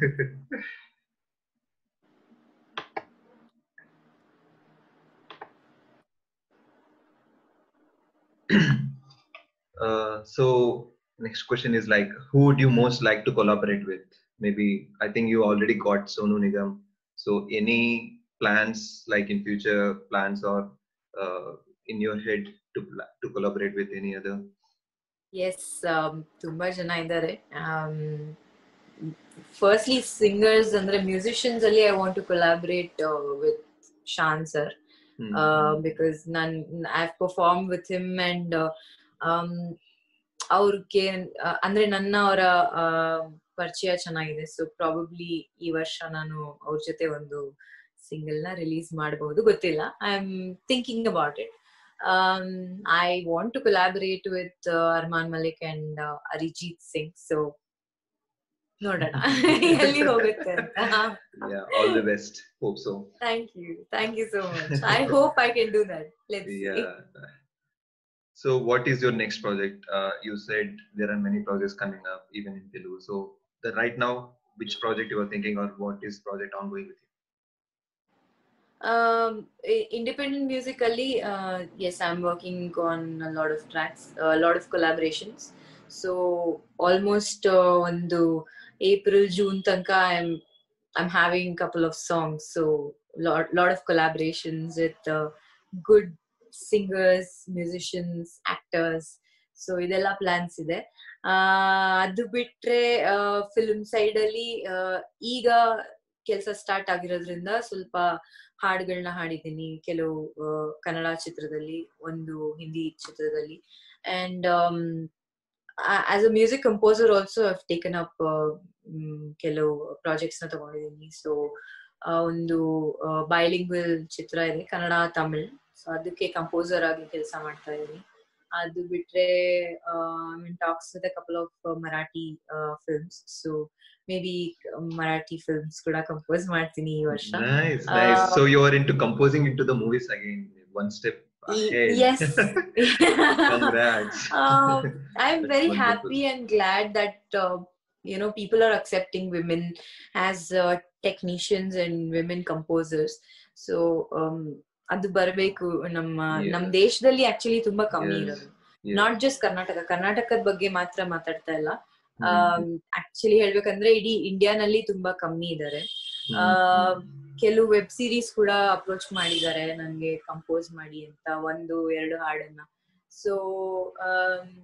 uh, so next question is like, who would you most like to collaborate with? Maybe I think you already got Sonu Nigam. So any plans like in future plans or uh, in your head to pla- to collaborate with any other? Yes ತುಂಬಾ ಜನ ಇದ್ದಾರೆ ಫಸ್ಟ್ಲಿ ಸಿಂಗರ್ಸ್ ಅಂದ್ರೆ ಮ್ಯೂಸಿಷಿಯನ್ಸ್ ಅಲ್ಲಿ I want to collaborate with Shaan sir Hmm. Because ನನ್ I perform with him and ಅವ್ರಿಗೆ ಅಂದ್ರೆ ನನ್ನ ಅವರ ಪರಿಚಯ ಚೆನ್ನಾಗಿದೆ ಸೊ ಪ್ರಾಬಬ್ಲಿ ಈ ವರ್ಷ ನಾನು ಅವ್ರ ಜೊತೆ ಒಂದು ಸಿಂಗಲ್ ನ ರಿಲೀಸ್ ಮಾಡಬಹುದು ಗೊತ್ತಿಲ್ಲ I am thinking about it um, I want to collaborate with uh, Arman Malik and uh, Arijit Singh. So, ನೋಡೋಣ ಎಲ್ಲಿ ಹೋಗುತ್ತೆ ಅಂತ yeah all the best hope so thank you thank you so much I hope I can do that let's yeah so what is your next project uh, you said there are many projects coming up even in telugu so the, right now which project you are thinking or what is project ongoing with you um i- independent musically uh, yes i'm working on a lot of tracks a lot of collaborations so almost uh, ಒಂದು april june tanka i'm i'm having a couple of songs so lot lot of collaborations with uh, good singers musicians actors so ಇದೆಲ್ಲ ಪ್ಲಾನ್ಸ್ ಇದೆ ಆ, ಅದು ಬಿಟ್ರೆ ಫಿಲ್ಮ್ ಸೈಡ್ ಅಲ್ಲಿ ಆ, ಈಗ ಕೆಲಸ ಸ್ಟಾರ್ಟ್ ಆಗಿರೋದ್ರಿಂದ ಸ್ವಲ್ಪ ಹಾಡುಗಳನ್ನ ಹಾಡಿದ್ದೀನಿ ಕೆಲವು ಆ, ಕನ್ನಡ ಚಿತ್ರದಲ್ಲಿ ಒಂದು ಹಿಂದಿ ಚಿತ್ರದಲ್ಲಿ and as a music composer also have taken up ಕೆಲವು ಪ್ರಾಜೆಕ್ಟ್ಸ್ ನ ತಗೊಂಡಿದ್ದೀನಿ ಸೊ ಒಂದು ಬೈಲಿಂಗ್ವಲ್ ಚಿತ್ರ ಇದೆ ಕನ್ನಡ ತಮಿಳ್ ಸೊ ಅದಕ್ಕೆ ಕಂಪೋಸರ್ ಆಗಿ ಕೆಲಸ ಮಾಡ್ತಾ ಇದ್ದೀನಿ ಅದು ಬಿಟ್ರೆ talks with couple of Marathi films so maybe Marathi films ಕೂಡ ಕಂಪೋಸ್ ಮಾಡ್ತೀನಿ ಈ ವರ್ಷ nice nice Uh, so you are into composing into the movies again one step ahead yes congrats um, I'm That's very wonderful. happy and glad that uh, you know people are accepting women as uh, technicians and women composers. So um, ಅದು ಬರಬೇಕು ನಮ್ಮ ನಮ್ Yes. ದೇಶದಲ್ಲಿ ಆಕ್ಚುಲಿ ತುಂಬಾ ಕಮ್ಮಿ Yes. ಇರೋದು Yes. ನಾಟ್ ಜಸ್ಟ್ ಕರ್ನಾಟಕ ಕರ್ನಾಟಕದ ಬಗ್ಗೆ ಮಾತ್ರ ಮಾತಾಡ್ತಾ ಇಲ್ಲ Mhm. ಆಕ್ಚುಲಿ ಹೇಳ್ಬೇಕಂದ್ರೆ ಇಡೀ ಇಂಡಿಯಾನಲ್ಲಿ ತುಂಬಾ ಕಮ್ಮಿ ಇದ್ದಾರೆ Mhm. ಆ, ಕೆಲವು ವೆಬ್ ಸೀರೀಸ್ ಕೂಡ ಅಪ್ರೋಚ್ ಮಾಡಿದ್ದಾರೆ ನಂಗೆ ಕಂಪೋಸ್ ಮಾಡಿ ಅಂತ ಒಂದು ಎರಡು ಹಾಡನ್ನ so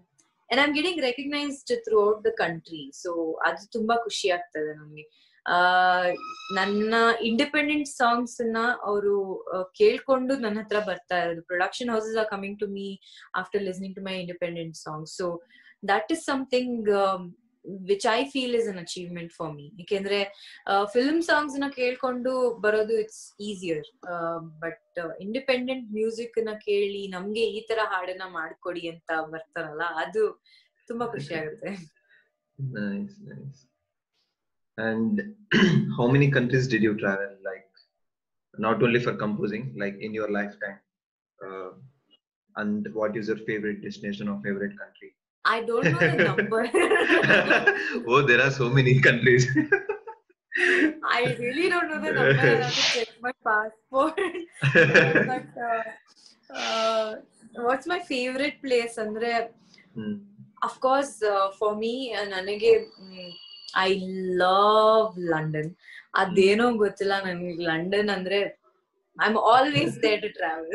and I'm getting recognised throughout the country so ಅದು ತುಂಬಾ ಖುಷಿ ಆಗ್ತದೆ ನಮ್ಗೆ ಆ ನನ್ನ ಇಂಡಿಪೆಂಡೆಂಟ್ ಸಾಂಗ್ಸ್ ನ ಅವರು ಕೇಳ್ಕೊಂಡು ನನ್ನ ಹತ್ರ ಬರ್ತಾ ಇರೋದು production houses are coming to me after listening to my independent songs so that is something which I feel is an achievement for me ಯಾಕೆಂದ್ರೆ ಫಿಲ್ಮ್ ಸಾಂಗ್ಸ್ ನ ಕೇಳ್ಕೊಂಡು ಬರೋದು it's easier but independent music ನ ಕೇಳಿ ನಮ್ಗೆ ಈ ತರ ಹಾಡನ್ನ ಮಾಡ್ಕೊಡಿ ಅಂತ ಬರ್ತಾರಲ್ಲ ಅದು ತುಂಬಾ ಖುಷಿ ಆಗುತ್ತೆ Nice, nice. And how many countries did you travel? Like, not only for composing, like in your lifetime. Uh, and what is your favorite destination or favorite country? I don't know the number. oh, there are so many countries. I really don't know the number. I have to check my passport. but uh, uh, what's my favorite place? Andre, Hmm. of course, uh, for me, uh, ನನಗೆ ಐ ಲವ್ ಲಂಡನ್ ಅದೇನೋ ಗೊತ್ತಿಲ್ಲ ನನಗೆ ಲಂಡನ್ ಅಂದ್ರೆ I am always there to travel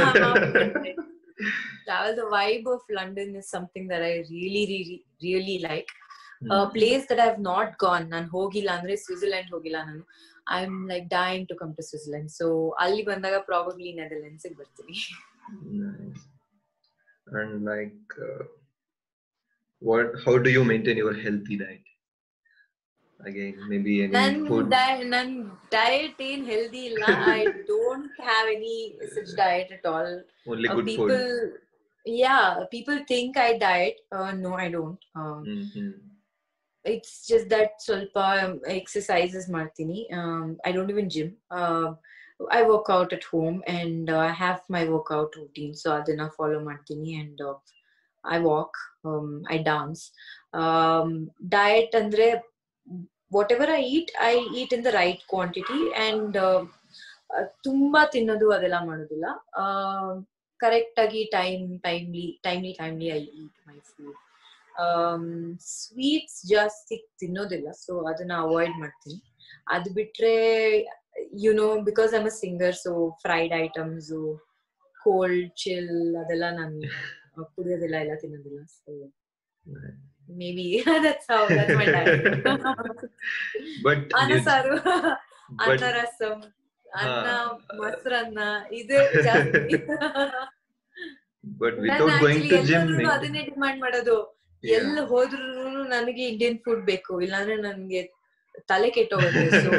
travel the vibe of london is something that i really really really like a Hmm. place that i've not gone ನಾನು ಹೋಗಿಲ್ಲ ಅಂದ್ರೆ ಸ್ವಿಟ್ಜರ್ಲೆಂಡ್ ಹೋಗಿಲ್ಲ ನಾನು I am like dying to come to Switzerland so ಅಲ್ಲಿ ಬಂದಾಗ ಪ್ರಾಬಬ್ಲಿ ನೆದರ್ಲೆಂಡ್ಸ್ ಬರ್ತೀನಿ Nice. And like, uh, what? How do you maintain your healthy diet? Again, maybe any ನನ್ food. ಡೈ- ನನ್ ಡಯಟ್ ಏನ್ ಹೆಲ್ದಿ ಇಲ್ಲ I don't have any such diet at all Only good people food. Yeah people think I diet no I don't Mhm. it's just that ಸ್ವಲ್ಪ exercises ಮಾಡ್ತೀನಿ um, I don't even gym uh, I work out at home and uh, I have my workout routine so ಅದನ್ನ follow ಮಾಡ್ತೀನಿ and uh, I walk um, I dance um, diet ಅಂದ್ರೆ whatever I eat I eat in the right quantity and uh, uh, ತುಂಬಾ ತಿನ್ನೋದು ಅದೆಲ್ಲ ಮಾಡೋದಿಲ್ಲ ಕರೆಕ್ಟ್ ಆಗಿ time timely timely timely I eat my food sweets ಜಾಸ್ತಿ ತಿನ್ನೋದಿಲ್ಲ ಸೊ ಅದನ್ನ ಅವಾಯ್ಡ್ ಮಾಡ್ತೀನಿ ಅದು ಬಿಟ್ರೆ you know because I'm a singer so fried items cold chill ಅದೆಲ್ಲ ನಾನು ಕುಡಿಯೋದಿಲ್ಲ ಎಲ್ಲ ತಿನ್ನೋದಿಲ್ಲ so maybe that's how that's my diet But ಅನ್ನ you- ಸಾರು ಅನ್ನ but ರಸಂ ಅನ್ನ ಹಾ. ಮೊಸರನ್ನ ಇದು ಜಾಸ್ತಿ but ನಾನು without going actually to gym, ಎಲ್ಲರೂ maybe- ಅದನ್ನೇ ಡಿಮಾಂಡ್ ಮಾಡೋದು yeah. ಎಲ್ಲ ಹೋದ್ರು ನನಗೆ ಇಂಡಿಯನ್ ಫುಡ್ ಬೇಕು ಇಲ್ಲಾಂದ್ರೆ ನನ್ಗೆ ತಲೆ ಕೆಟ್ಟೋಗುತ್ತೆ ಸೊ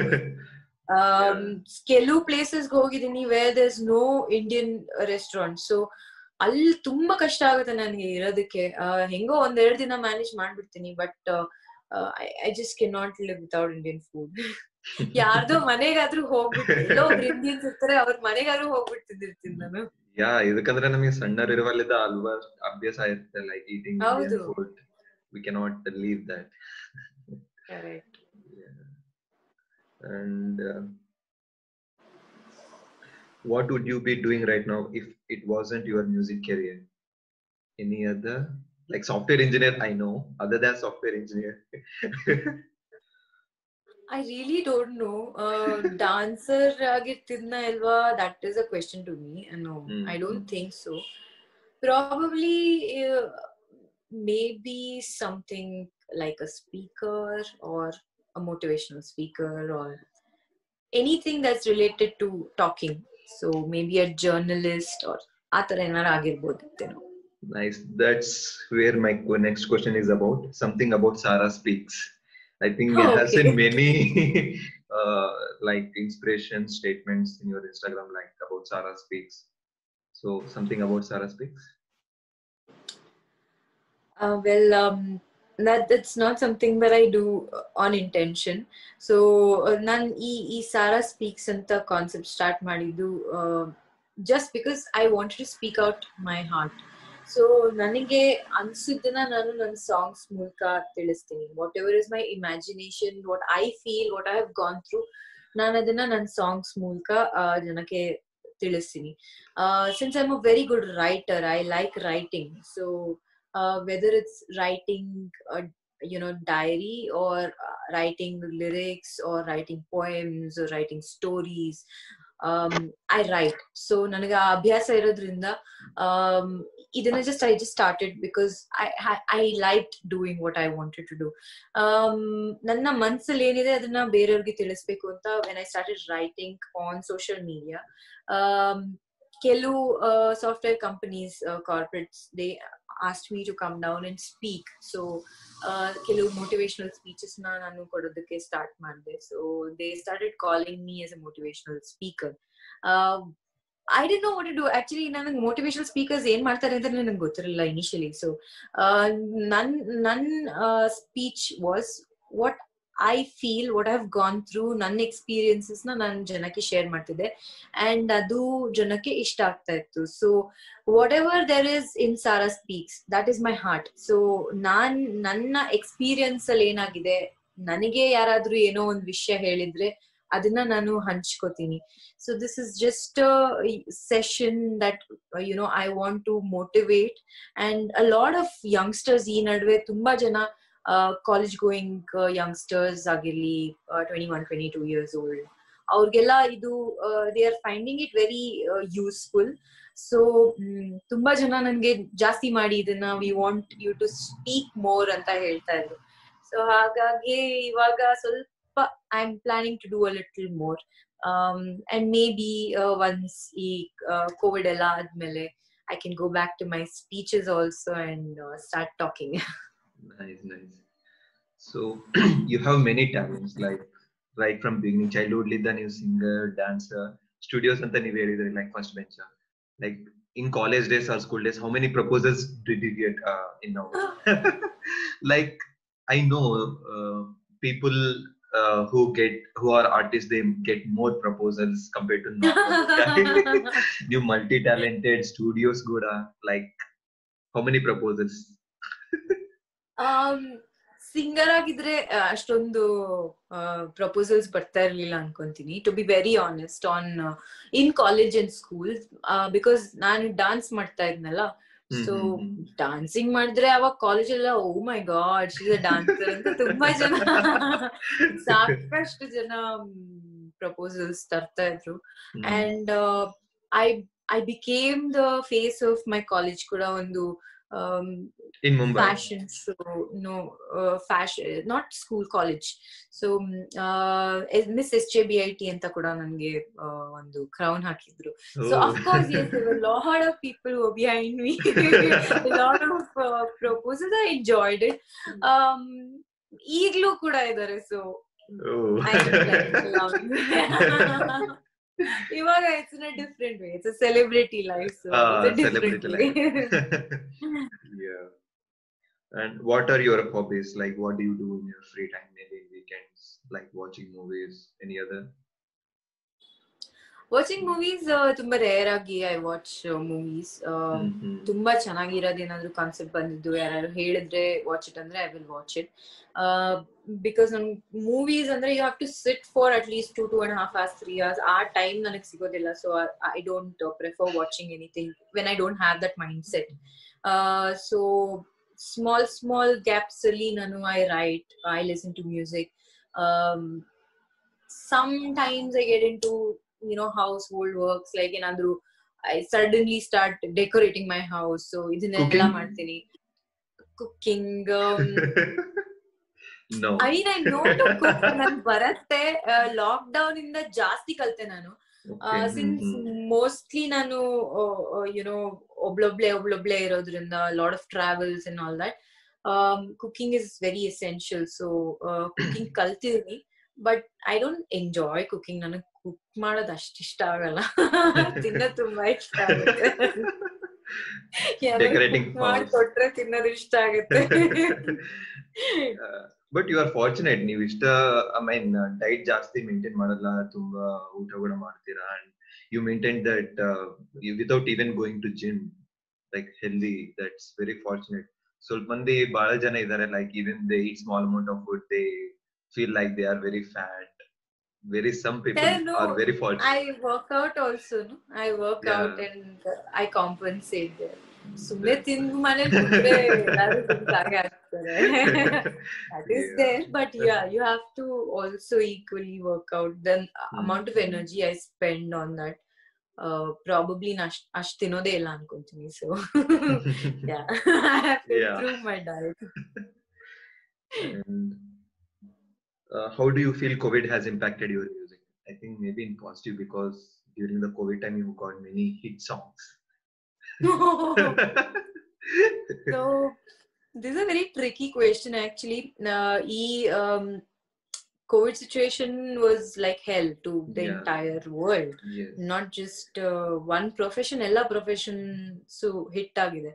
ಕೆಲವು ಪ್ಲೇಸಸ್ ಹೋಗಿದ್ದೀನಿ where there is no Indian restaurant so ಅಲ್ಲಿ ತುಂಬಾ ಕಷ್ಟ ಆಗುತ್ತೆ ನನಗೆ ಇರೋದಕ್ಕೆ ಆ, ಹೆಂಗೋ ಒಂದೆರಡು ದಿನ ಮ್ಯಾನೇಜ್ ಮಾಡ್ಬಿಡ್ತೀನಿ but I just cannot live without Indian food ಯಾರ್ದೋ ಮನೆಗಾದ್ರೂ ಹೋಗ್ಬಿಟ್ಟು ಎಲ್ಲೋ ಒಬ್ರು ಇಂಡಿಯನ್ಸ್ ಇರ್ತಾರೆ ಅವ್ರ ಮನೆಗಾದ್ರೂ ಹೋಗ್ಬಿಟ್ಟು ತಿಂದಿರ್ತೀನಿ ನಾನು ಯಾ ಇದಕ್ಕಂದ್ರೆ ನಮಗೆ ಸಣ್ಣರಿರುವಲ್ಲಿದ್ದ ಅಲ್ವಾ ಅಭ್ಯಾಸ ಇರುತ್ತೆ ಲೈಕ್ ಈಟಿಂಗ್ ಹೌದು. Food we cannot leave that correct and uh, what would you be doing right now if it wasn't your music career any other like software engineer i know other than software engineer I really don't know. Uh, dancer ಆಗಿರ್ತಿದ್ನ ಇಲ್ವಾ that is a question to me no Hmm. I don't think so probably maybe something like a speaker or a motivational speaker or anything that's related to talking so maybe a journalist or ಆ ಥರ ಏನಾರು ಆಗಿರ್ಬೋದಿತ್ತೇನೋ nice that's where my qu- next question is about something about sarah speaks i think it has Okay. in many uh, like inspiration statements in your instagram like about sarah speaks so something about sarah speaks Uh, well, um, that that's not something that I do uh, on intention. So, ನಾನು ಈ ಈ ಸಾರಾ ಸ್ಪೀಕ್ಸ್ ಅಂತ ಕಾನ್ಸೆಪ್ಟ್ ಸ್ಟಾರ್ಟ್ ಮಾಡಿದ್ದು just because I want to speak out my heart so ನನಗೆ ಅನ್ಸಿದ್ದನ್ನ ನಾನು ನನ್ನ ಸಾಂಗ್ಸ್ ಮೂಲಕ ತಿಳಿಸ್ತೀನಿ whatever is my imagination what I feel what I have gone through ನಾನು ಅದನ್ನ ನನ್ನ ಸಾಂಗ್ಸ್ ಮೂಲಕ ಜನಕ್ಕೆ ತಿಳಿಸ್ತೀನಿ since I am a very good writer I like writing so uh, whether it's writing a you know diary or uh, writing lyrics or writing poems or writing stories I write so ನನಗೆ ಆ ಅಭ್ಯಾಸ ಇರೋದ್ರಿಂದ ಇದನ್ನ just I just started because I I like doing what I wanted to do ನನ್ನ ಮನ್ಸಲ್ಲಿ ಏನಿದೆ ಅದನ್ನ ಬೇರೆಯವ್ರಿಗೆ ತಿಳಿಸ್ಬೇಕು ಅಂತ when I started writing on social media ಕೆಲವು software companies corporates they asked me to come down and speak so ಕೆಲವು ಮೋಟಿವೇಶನಲ್ ಸ್ಪೀಚಸ್ ನ ನಾನು ಕೊಡೋದಕ್ಕೆ ಸ್ಟಾರ್ಟ್ ಮಾಡಿದೆ so they started calling me as a motivational speaker I ಡಿ ನೋ ವಾಟ್ ಡೂ ಆಕ್ಚುಲಿ ನನಗೆ ಮೋಟಿವೇಶನಲ್ ಸ್ಪೀಕರ್ಸ್ ಏನ್ ಮಾಡ್ತಾರೆ ಅಂತ ನನಗೆ ಗೊತ್ತಿರಲಿಲ್ಲ ಇನಿಷಿಯಲಿ ಸೊ ನನ್ ನನ್ speech was what I feel what have gone through ನನ್ನ ಎಕ್ಸ್ಪೀರಿಯನ್ಸಸ್ ನ ನಾನು ಜನಕ್ಕೆ ಶೇರ್ ಮಾಡ್ತಿದ್ದೆ ಅಂಡ್ ಅದು ಜನಕ್ಕೆ ಇಷ್ಟ ಆಗ್ತಾ ಇತ್ತು so whatever there is in Sara speaks that is my heart so ನಾನ್ ನನ್ನ ಎಕ್ಸ್ಪೀರಿಯನ್ಸ್ ಅಲ್ಲಿ ಏನಾಗಿದೆ ನನಗೆ ಯಾರಾದ್ರೂ ಏನೋ ಒಂದು ವಿಷಯ ಹೇಳಿದ್ರೆ ಅದನ್ನ ನಾನು ಹಂಚ್ಕೋತೀನಿ so this is just session that you know I want to motivate and a lot of youngsters ಈ ನಡುವೆ ತುಂಬಾ ಜನ ಕಾಲೇಜ್ ಗೋಯಿಂಗ್ ಯಂಗ್ಸ್ಟರ್ಸ್ ಆಗಿರ್ಲಿ twenty one twenty two years old ಅವ್ರಿಗೆಲ್ಲ ಇದು they are finding it very useful so ತುಂಬಾ ಜನ ನನ್ಗೆ ಜಾಸ್ತಿ ಮಾಡಿ ಇದನ್ನ we want you to speak more ಅಂತ ಹೇಳ್ತಾ ಇದ್ರು ಸೊ ಹಾಗಾಗಿ ಇವಾಗ ಸ್ವಲ್ಪ I am planning to do a little more and maybe once ಈ ಕೋವಿಡ್ ಎಲ್ಲ ಆದ್ಮೇಲೆ I can go back to my speeches also and start talking nice nice so you have many talents like right from beginning childhood lidda ನೀವು singer dancer studios ಅಂತ ನೀವು ಹೇಳಿದ್ರಿ like first bencher like in college days or school days how many proposals did you get uh, in now like i know uh, people uh, who get who are artists they get more proposals compared to normal ನೀವು multi talented studios ಕೂಡ like how many proposals singer ಆಗಿದ್ರೆ ಅಷ್ಟೊಂದು ಪ್ರಪೋಸಲ್ಸ್ ಬರ್ತಾ ಇರ್ಲಿಲ್ಲ ಅನ್ಕೊಂತೀನಿ to be very honest on in college and school because ನಾನು ಡಾನ್ಸ್ ಮಾಡ್ತಾ ಇದ್ನಲ್ಲ ಸೊ ಡಾನ್ಸಿಂಗ್ ಮಾಡಿದ್ರೆ ಅವಾಗ ಕಾಲೇಜ್ ಎಲ್ಲ oh my god she's dancer ಅಂತ ತುಂಬಾ ಜನ ಸಾಕಷ್ಟು ಜನ ಪ್ರಪೋಸಲ್ಸ್ ತರ್ತಾ ಇದ್ರು and I I became the face of my college ಕೂಡ ಒಂದು um, in Mumbai. fashion show no uh, fashion not school college so Miss S J B I T ಅಂತ ಕೂಡ ನನ್ಗೆ ಒಂದು ಕ್ರೌನ್ ಹಾಕಿದ್ರು so of course as lot of people behind me lot of proposal I enjoyed it ಈಗ್ಲೂ ಕೂಡ ಇದಾರೆ ಸೊ ಇವಾಗ it's in a different way it's a celebrity life so celebrity life. yeah. And what are your hobbies? Like, what do you do in your free time, maybe in weekends? Like watching movies, any other? Watching movies ತುಂಬಾ ರೇರ್ ಆಗಿ ಐ ವಾಚ್ ಮೂವೀಸ್ Mhm. ತುಂಬಾ ಚೆನ್ನಾಗಿರೋದು ಏನಾದ್ರು ಕಾನ್ಸೆಪ್ಟ್ ಬಂದಿದ್ದು ಯಾರು ಹೇಳಿದ್ರೆ ವಾಚ್ ಇಟ್ ಅಂದ್ರೆ I will watch it because ನನ್ ಮೂವೀಸ್ ಅಂದ್ರೆ you have to sit for at least two two and half hours three hours ಆ ಟೈಮ್ ನನಗೆ ಸಿಗೋದಿಲ್ಲ so I don't prefer watching anything when I don't have that mindset so small small gaps ಅಲ್ಲಿ ನಾನು I right I listen to music sometimes I get into you know household works like ಏನಾದ್ರು I suddenly start decorating my house so ಇದನ್ನೆಲ್ಲ Cooking? ಮಾಡ್ತೀನಿ cooking no. I mean I know to cook ನನ್ ಬರತ್ತೆ ಲಾಕ್ ಡೌನ್ ಇಂದ ಜಾಸ್ತಿ ಕಲ್ತೆ ನಾನು Okay. Since Mhm. ಮೋಸ್ಟ್ಲಿ ನಾನು ಯುನೋ ಒಬ್ಳೊಬ್ಳೆ ಒಬ್ಳೊಬ್ಳೆ ಇರೋದ್ರಿಂದ lot of travels and all that cooking is very essential so cooking ಕಲ್ತಿದೀನಿ but I don't enjoy cooking ನನಗೆ ಕುಕ್ ಮಾಡೋದು ಅಷ್ಟು ಇಷ್ಟ ಆಗಲ್ಲ ತಿನ್ನೋದು ತುಂಬಾ ಇಷ್ಟ ಆಗುತ್ತೆ Decorating house. ಮಾಡ್ಕೊಟ್ರೆ ತಿನ್ನೋದು ಇಷ್ಟ ಆಗುತ್ತೆ ಬಟ್ ಯು ಆರ್ ಫಾರ್ಚುನೇಟ್ ನೀವು ಇಷ್ಟ ಐ ಮೀನ್ ಡೈಟ್ ಜಾಸ್ತಿ ಮೇಂಟೈನ್ ಮಾಡಲ್ಲ ತುಂಬಾ ಊಟ ಕೂಡ ಮಾಡ್ತೀರಾ and you maintain that without even going to gym like healthy that's very fortunate ಸ್ವಲ್ಪ ಮಂದಿ ಬಹಳ ಜನ ಇದಾರೆ like even they eat small amount of food they feel like they are very fat very some people Eh, no. Are very fortunate I work out also. No? I work Yeah. out and uh, I compensate there. ಸುಮ್ನೆ ತಿಂದು ಮನೇಲಿ ಕುಂತ್ರೆ ಎಲ್ಲಾರು ತಿಂದ್ ಹಾಗೆ ಆಗ್ತಾರೆ that is Yeah. there but yeah you have to also equally work out the amount of energy i spend on that uh, probably ಅಷ್ಟ್ ಅಷ್ಟ್ ತಿನ್ನೋದೇ ಇಲ್ಲ ಅನ್ಕೊಂತೀನಿ so yeah i have to Yeah. improve my diet and uh, how do you feel COVID has impacted your music? I think maybe in positive because during the COVID time you got many hit songs. so this is a very tricky question actually uh, e um, covid situation was like hell to the Yeah. entire world yes. not just uh, one profession ಎಲ್ಲ ಪ್ರೊಫೆಷನ್ ಹಿಟ್ ಆಗಿದೆ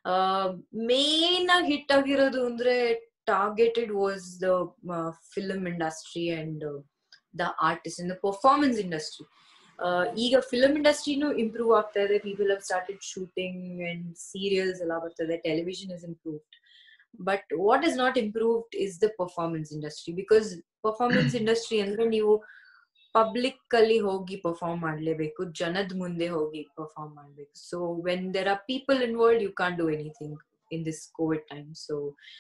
ಮೇನ್ ಆಗಿ ಹಿಟ್ ಆಗಿರೋದು ಅಂದ್ರೆ targeted was the film industry and the artist in the performance industry ಈಗ ಫಿಲ್ಮ್ ಇಂಡಸ್ಟ್ರಿನೂ ಇಂಪ್ರೂವ್ ಆಗ್ತಾ ಇದೆ people have started shooting and serials ಎಲ್ಲ ಬರ್ತದೆ television is improved but what is not improved is the performance industry because performance industry ಅಂದ್ರೆ ನೀವು ಪಬ್ಲಿಕ್ ಅಲ್ಲಿ ಹೋಗಿ ಪರ್ಫಾರ್ಮ್ ಮಾಡ್ಲೇಬೇಕು ಜನದ ಮುಂದೆ ಹೋಗಿ ಪರ್ಫಾರ್ಮ್ ಮಾಡ್ಬೇಕು so when there are people involved you corn do anything in this COVID time so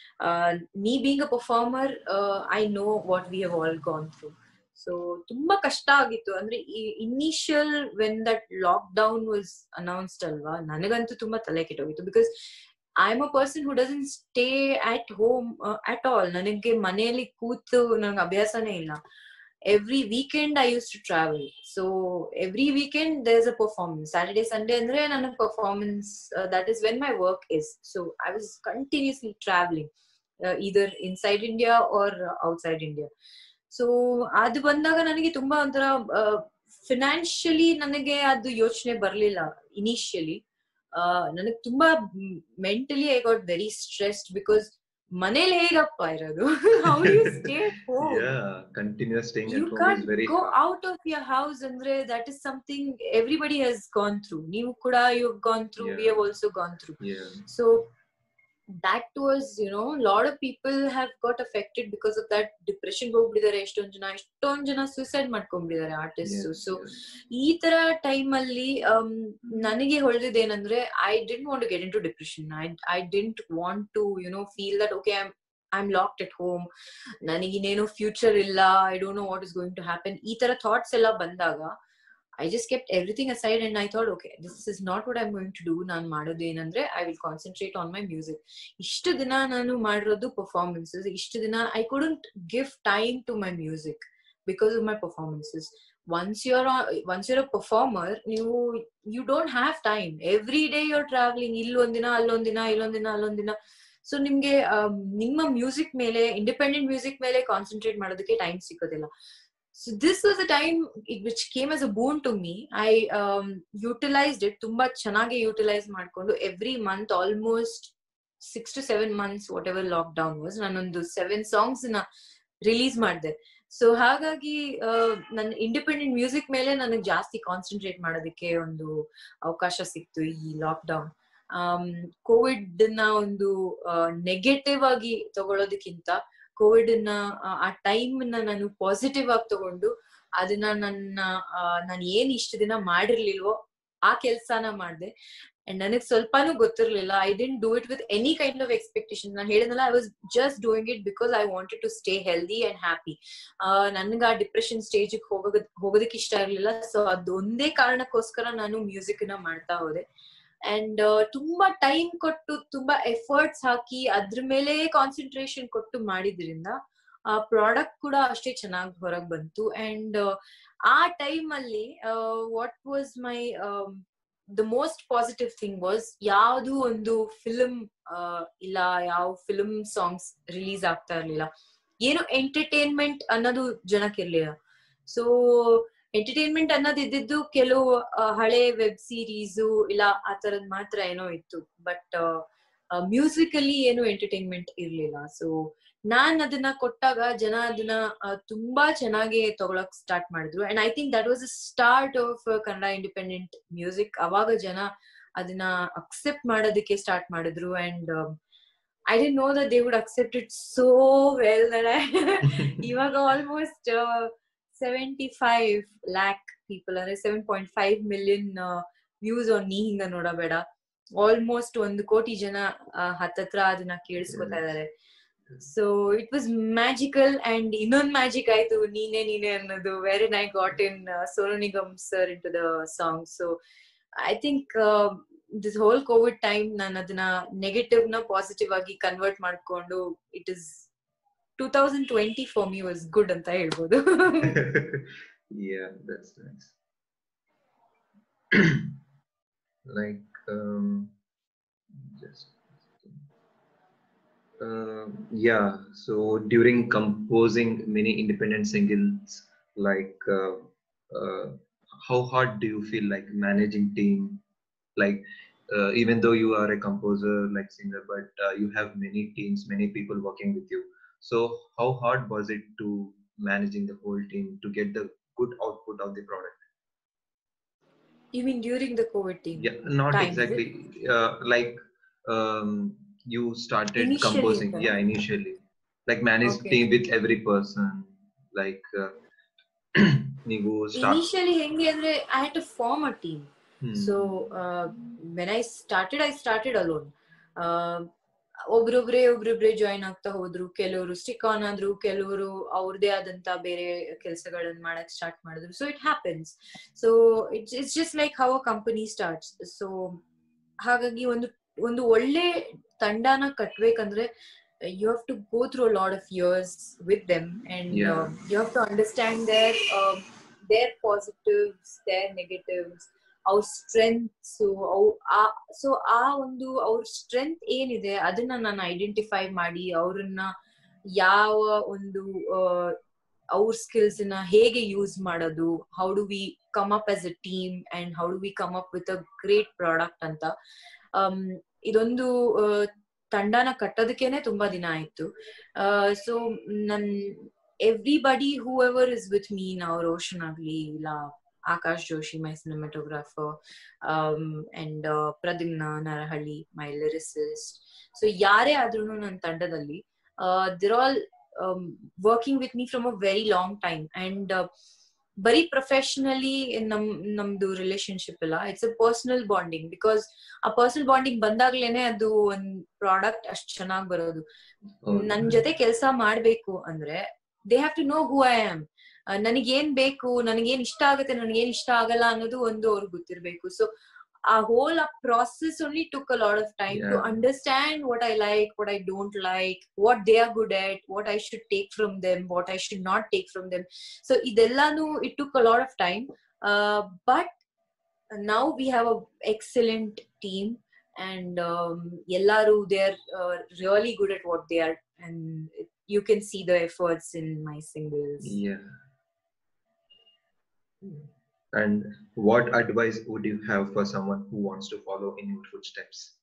ನೀ being a performer I know what we have all gone through so ತುಂಬಾ ಕಷ್ಟ ಆಗಿತ್ತು ಅಂದ್ರೆ initial when that lockdown was announced ಅಲ್ವಾ ನನಗಂತೂ ತುಂಬಾ ತಲೆ ಕೆಟ್ಟೋಗಿತ್ತು because I am a person who doesn't stay at home at all ನನಗೆ ಮನೆಯಲ್ಲಿ ಕೂತು ನಂಗೆ ಅಭ್ಯಾಸನೇ ಇಲ್ಲ every weekend I used to travel. So every weekend there's a performance. Saturday, Sunday, and then a performance. Uh, that is when my work is. So I was continuously traveling, uh, either inside India or uh, outside India. So ಅದು ಬಂದಾಗ ನನಗೆ ತುಂಬಾ ಒಂಥರ ಫಿನಾನ್ಷಿಯಲಿ ನನಗೆ ಅದು ಯೋಚನೆ ಬರ್ಲಿಲ್ಲ ಇನಿಷಿಯಲಿ ನನಗೆ ತುಂಬಾ mentally I got very stressed because ಮನೇಲಿ ಹೇಗಪ್ಪ ಇರೋದು how you stay home Yeah, continuous staying you at home can't is very go hard. out of your house andre that is something everybody has gone through ನೀವು ಕೂಡ you've gone through we Yeah. have also gone through Yeah. so that was you know a lot of people have got affected because of that depression ಹೋಗ್ಬಿಟ್ಟಿದ್ದಾರೆ ಎಷ್ಟೊಂದ್ ಜನ ಎಷ್ಟೊಂದ್ ಜನ ಸೂಸೈಡ್ ಮಾಡ್ಕೊಂಡ್ಬಿಟ್ಟಿದ್ದಾರೆ ಆರ್ಟಿಸ್ಟ್ Yes, ಸೊ yes. ಈ ತರ ಟೈಮ್ ಅಲ್ಲಿ ನನಗೆ ಹೊಳೆದಿದ್ದು ಏನಂದ್ರೆ I didn't want get into depression I I didn't want to you know feel that okay I I am locked at home ನನಗಿನ್ನೇನು ಫ್ಯೂಚರ್ ಇಲ್ಲ I don't know what is going to happen ಈ ತರ ಥಾಟ್ಸ್ ಎಲ್ಲ ಬಂದಾಗ I just kept everything aside and I thought okay this is not what I'm going to do ನಾನು ಮಾಡೋದು ಏನಂದ್ರೆ I will concentrate on my music ಇಷ್ಟು ದಿನ ನಾನು ಮಾಡಿರೋದು ಪರ್ಫಾರ್ಮೆನ್ಸಸ್ ಇಷ್ಟು ದಿನ I couldn't give time to my music because of my performances once you're on once you're a performer you you don't have time every day you're traveling ಇಲ್ಲೊಂದಿನ ಅಲ್ಲೊಂದಿನ ಇಲ್ಲೊಂದಿನ ಅಲ್ಲೊಂದಿನ ಸೊ ನಿಮ್ಗೆ ಆಮ್, ನಿಮ್ಮ ಮ್ಯೂಸಿಕ್ ಮೇಲೆ ಇಂಡಿಪೆಂಡೆಂಟ್ ಮ್ಯೂಸಿಕ್ ಮೇಲೆ ಕಾನ್ಸಂಟ್ರೇಟ್ ಮಾಡೋದಕ್ಕೆ ಟೈಮ್ ಸಿಗೋದಿಲ್ಲ so this was a time which came as a boon to me I utilised it ತುಂಬಾ ಚೆನ್ನಾಗಿ ಯುಟಿಲೈಸ್ ಮಾಡ್ಕೊಂಡು every month almost six to seven months whatever lockdown was ನಾನೊಂದು ಸೆವೆನ್ ಸಾಂಗ್ಸ್ ನ ರಿಲೀಸ್ ಮಾಡಿದೆ ಸೊ ಹಾಗಾಗಿ ನನ್ನ ಇಂಡಿಪೆಂಡೆಂಟ್ ಮ್ಯೂಸಿಕ್ ಮೇಲೆ ನನಗೆ ಜಾಸ್ತಿ ಕಾನ್ಸಂಟ್ರೇಟ್ ಮಾಡೋದಕ್ಕೆ ಒಂದು ಅವಕಾಶ ಸಿಕ್ತು ಈ ಲಾಕ್ ಡೌನ್ ಕೋವಿಡ್ ನ ಒಂದು ನೆಗೆಟಿವ್ ಆಗಿ ತಗೊಳ್ಳೋದಕ್ಕಿಂತ ಕೋವಿಡ್ ನ ಆ, ಆ ಟೈಮ್ ನ ನಾನು ಪಾಸಿಟಿವ್ ಆಗಿ ತಗೊಂಡು ಅದನ್ನ ನನ್ನ ನಾನು ಏನ್ ಇಷ್ಟು ದಿನ ಮಾಡಿರ್ಲಿಲ್ವೋ ಆ ಕೆಲ್ಸಾನ ಮಾಡ್ದೆ ಅಂಡ್ ನನಗ್ ಸ್ವಲ್ಪನೂ ಗೊತ್ತಿರ್ಲಿಲ್ಲ I didn't do it with any kind of expectation ನಾನು ಹೇಳಿದ್ನಲ್ಲ I was just doing it because I wanted to stay healthy and happy ನನ್ಗೆ ಆ ಡಿಪ್ರೆಷನ್ ಸ್ಟೇಜ್ ಹೋಗೋದ್ ಹೋಗೋದಕ್ಕೆ ಇಷ್ಟ ಇರ್ಲಿಲ್ಲ ಸೊ ಅದೊಂದೇ ಕಾರಣಕ್ಕೋಸ್ಕರ ನಾನು ಮ್ಯೂಸಿಕ್ ನ ಮಾಡ್ತಾ ಹೋದೆ ಅಂಡ್ ತುಂಬಾ ಟೈಮ್ ಕೊಟ್ಟು ತುಂಬಾ ಎಫರ್ಟ್ಸ್ ಹಾಕಿ ಅದ್ರ ಮೇಲೆ ಕಾನ್ಸಂಟ್ರೇಷನ್ ಕೊಟ್ಟು ಮಾಡಿದ್ರಿಂದ ಆ ಪ್ರಾಡಕ್ಟ್ ಕೂಡ ಅಷ್ಟೇ ಚೆನ್ನಾಗಿ ಹೊರಗ್ ಬಂತು ಅಂಡ್ ಆ ಟೈಮ್ ಅಲ್ಲಿ what was my the most positive thing was ಯಾವ್ದು ಒಂದು ಫಿಲ್ಮ್ ಇಲ್ಲ ಯಾವ ಫಿಲ್ಮ್ ಸಾಂಗ್ಸ್ ರಿಲೀಸ್ ಆಗ್ತಾ ಇರ್ಲಿಲ್ಲ ಏನು ಎಂಟರ್ಟೈನ್ಮೆಂಟ್ ಅನ್ನೋದು ಜನಕ್ಕಿರ್ಲಿಲ್ಲ ಸೊ ಎಂಟರ್ಟೈನ್ಮೆಂಟ್ ಅನ್ನೋದು ಇದ್ದಿದ್ದು ಕೆಲವು ಆ, ಹಳೆ ವೆಬ್ ಸೀರೀಸು ಇಲ್ಲ ಆ ತರದ್ ಮಾತ್ರ ಏನೋ ಇತ್ತು ಬಟ್ ಮ್ಯೂಸಿಕಲಿ ಏನು ಎಂಟರ್ಟೈನ್ಮೆಂಟ್ ಇರ್ಲಿಲ್ಲ ಸೊ ನಾನ್ ಅದನ್ನ ಕೊಟ್ಟಾಗ ಜನ ಅದನ್ನ ಆ, ತುಂಬಾ ಚೆನ್ನಾಗಿ ತಗೊಳಕ್ ಸ್ಟಾರ್ಟ್ ಮಾಡಿದ್ರು and I think that was start of Kannada independent music ಅವಾಗ ಜನ ಅದನ್ನ ಅಕ್ಸೆಪ್ಟ್ ಮಾಡೋದಕ್ಕೆ ಸ್ಟಾರ್ಟ್ ಮಾಡಿದ್ರು and I didn't know that they would accept it so well that I ಇವಾಗ almost seventy five lakh people ಅಂದ್ರೆ seven point five million views on ನೀ ಹಿಂಗ ನೋಡಬೇಡ ಆಲ್ಮೋಸ್ಟ್ ಒಂದು ಕೋಟಿ ಜನ ಹತ್ತತ್ರ ಅದನ್ನ ಕೇಳಿಸ್ಕೊತಾ ಇದಾರೆ so it was magical and ಇನ್ನೊಂದ್ ಮ್ಯಾಜಿಕ್ ಆಯ್ತು ನೀನೆ ನೀನೆ ಅನ್ನೋದು very I got in Sonu Nigam sir into the song so I think this whole COVID time ನಾನು ಅದನ್ನ ನೆಗೆಟಿವ್ ನ ಪಾಸಿಟಿವ್ ಆಗಿ ಕನ್ವರ್ಟ್ ಮಾಡ್ಕೊಂಡು it is two thousand twenty for me was good ಅಂತ ಹೇಳ್ಬೋದು yeah that's nice like um just uh, yeah so during composing many independent singles like uh, uh, how hard do you feel like managing team like uh, even though you are a composer like singer but uh, you have many teams many people working with you so how hard was it to managing the whole team to get the good output of the product you mean during the covid team yeah not Time, is exactly uh, like um, you started Initially, composing sir. yeah initially like manage Okay. team with every person like uh, ನೀವು start ಇನಿಷಿಯಲಿ ಹೆಂಗೆ ಅಂದ್ರೆ I had to form a team Hmm. So when I started I started alone ಒಬ್ರೊಬ್ರೆ ಒಬ್ರೊಬ್ರೆ ಜಾಯಿನ್ ಆಗ್ತಾ ಹೋದ್ರು ಕೆಲವರು ಸ್ಟಿಕ್ ಆನ್ ಆದ್ರು ಕೆಲವರು ಅವ್ರದೇ ಆದಂತ ಬೇರೆ ಕೆಲಸಗಳನ್ನ ಮಾಡಕ್ ಸ್ಟಾರ್ಟ್ ಮಾಡಿದ್ರು so it happens so it's it's just like how a company starts so ಹಾಗಾಗಿ ಒಂದು ಒಂದು ಒಳ್ಳೆ ತಂಡನ ಕಟ್ಬೇಕಂದ್ರೆ you have to go through lot of years with them and Yeah. You have to understand their their positives their negatives ಅವ್ರ ಸ್ಟ್ರೆಂತ್ಸ್ ಸೊ ಆ ಒಂದು ಅವ್ರ ಸ್ಟ್ರೆಂತ್ ಏನಿದೆ ಅದನ್ನ ನಾನು ಐಡೆಂಟಿಫೈ ಮಾಡಿ ಅವ್ರನ್ನ ಯಾವ ಒಂದು ಅವ್ರ ಸ್ಕಿಲ್ಸ್ ನ ಹೇಗೆ ಯೂಸ್ ಮಾಡೋದು how do we come up as a team and how do we come up with a great product ಅಂತ Um, ಇದೊಂದು ಆ, ತಂಡನ ಕಟ್ಟೋದಕ್ಕೇನೆ ತುಂಬಾ ದಿನ ಆಯ್ತು ಸೊ ನನ್ everybody whoever is with me ನಾವು ರೋಷನ್ ಆಗ್ಲಿ ಇಲ್ಲ Akash Joshi my cinematographer and Pradyumna Narahalli my lyricist so ಯಾರೇ ಆದ್ರೂ ನನ್ನ ತಂಡದಲ್ಲಿ they're all working with me from a very long time and ಬರೀ ಪ್ರೊಫೆಷನಲಿ ನಮ್ ನಮ್ದು ರಿಲೇಶನ್ಶಿಪ್ ಇಲ್ಲ it's a personal bonding because ಆ ಪರ್ಸನಲ್ ಬಾಂಡಿಂಗ್ ಬಂದಾಗ್ಲೇನೆ ಅದು ಒಂದ್ ಪ್ರಾಡಕ್ಟ್ ಅಷ್ಟ್ ಚೆನ್ನಾಗ್ ಬರೋದು ಹೌದು. ನನ್ ಜೊತೆ ಕೆಲಸ ಮಾಡ್ಬೇಕು ಅಂದ್ರೆ they have to know who I am ನನಗೇನ್ ಬೇಕು ನನಗೇನ್ ಇಷ್ಟ ಆಗುತ್ತೆ ನನಗೇನ್ ಇಷ್ಟ ಆಗಲ್ಲ ಅನ್ನೋದು ಒಂದು ಅವ್ರಿಗೆ ಗೊತ್ತಿರ್ಬೇಕು so uh whole uh process only took a lot of time to Yeah. Understand what I like what I don't like what they are good at what I should take from them what I should not take from them so ಇದೆಲ್ಲಾನು it took a lot of time but now we have a excellent team and um, ಎಲ್ಲರೂ they are uh, really good at what they are and it, you can see the efforts in my singles yeah and what advice would you have for someone who wants to follow in your footsteps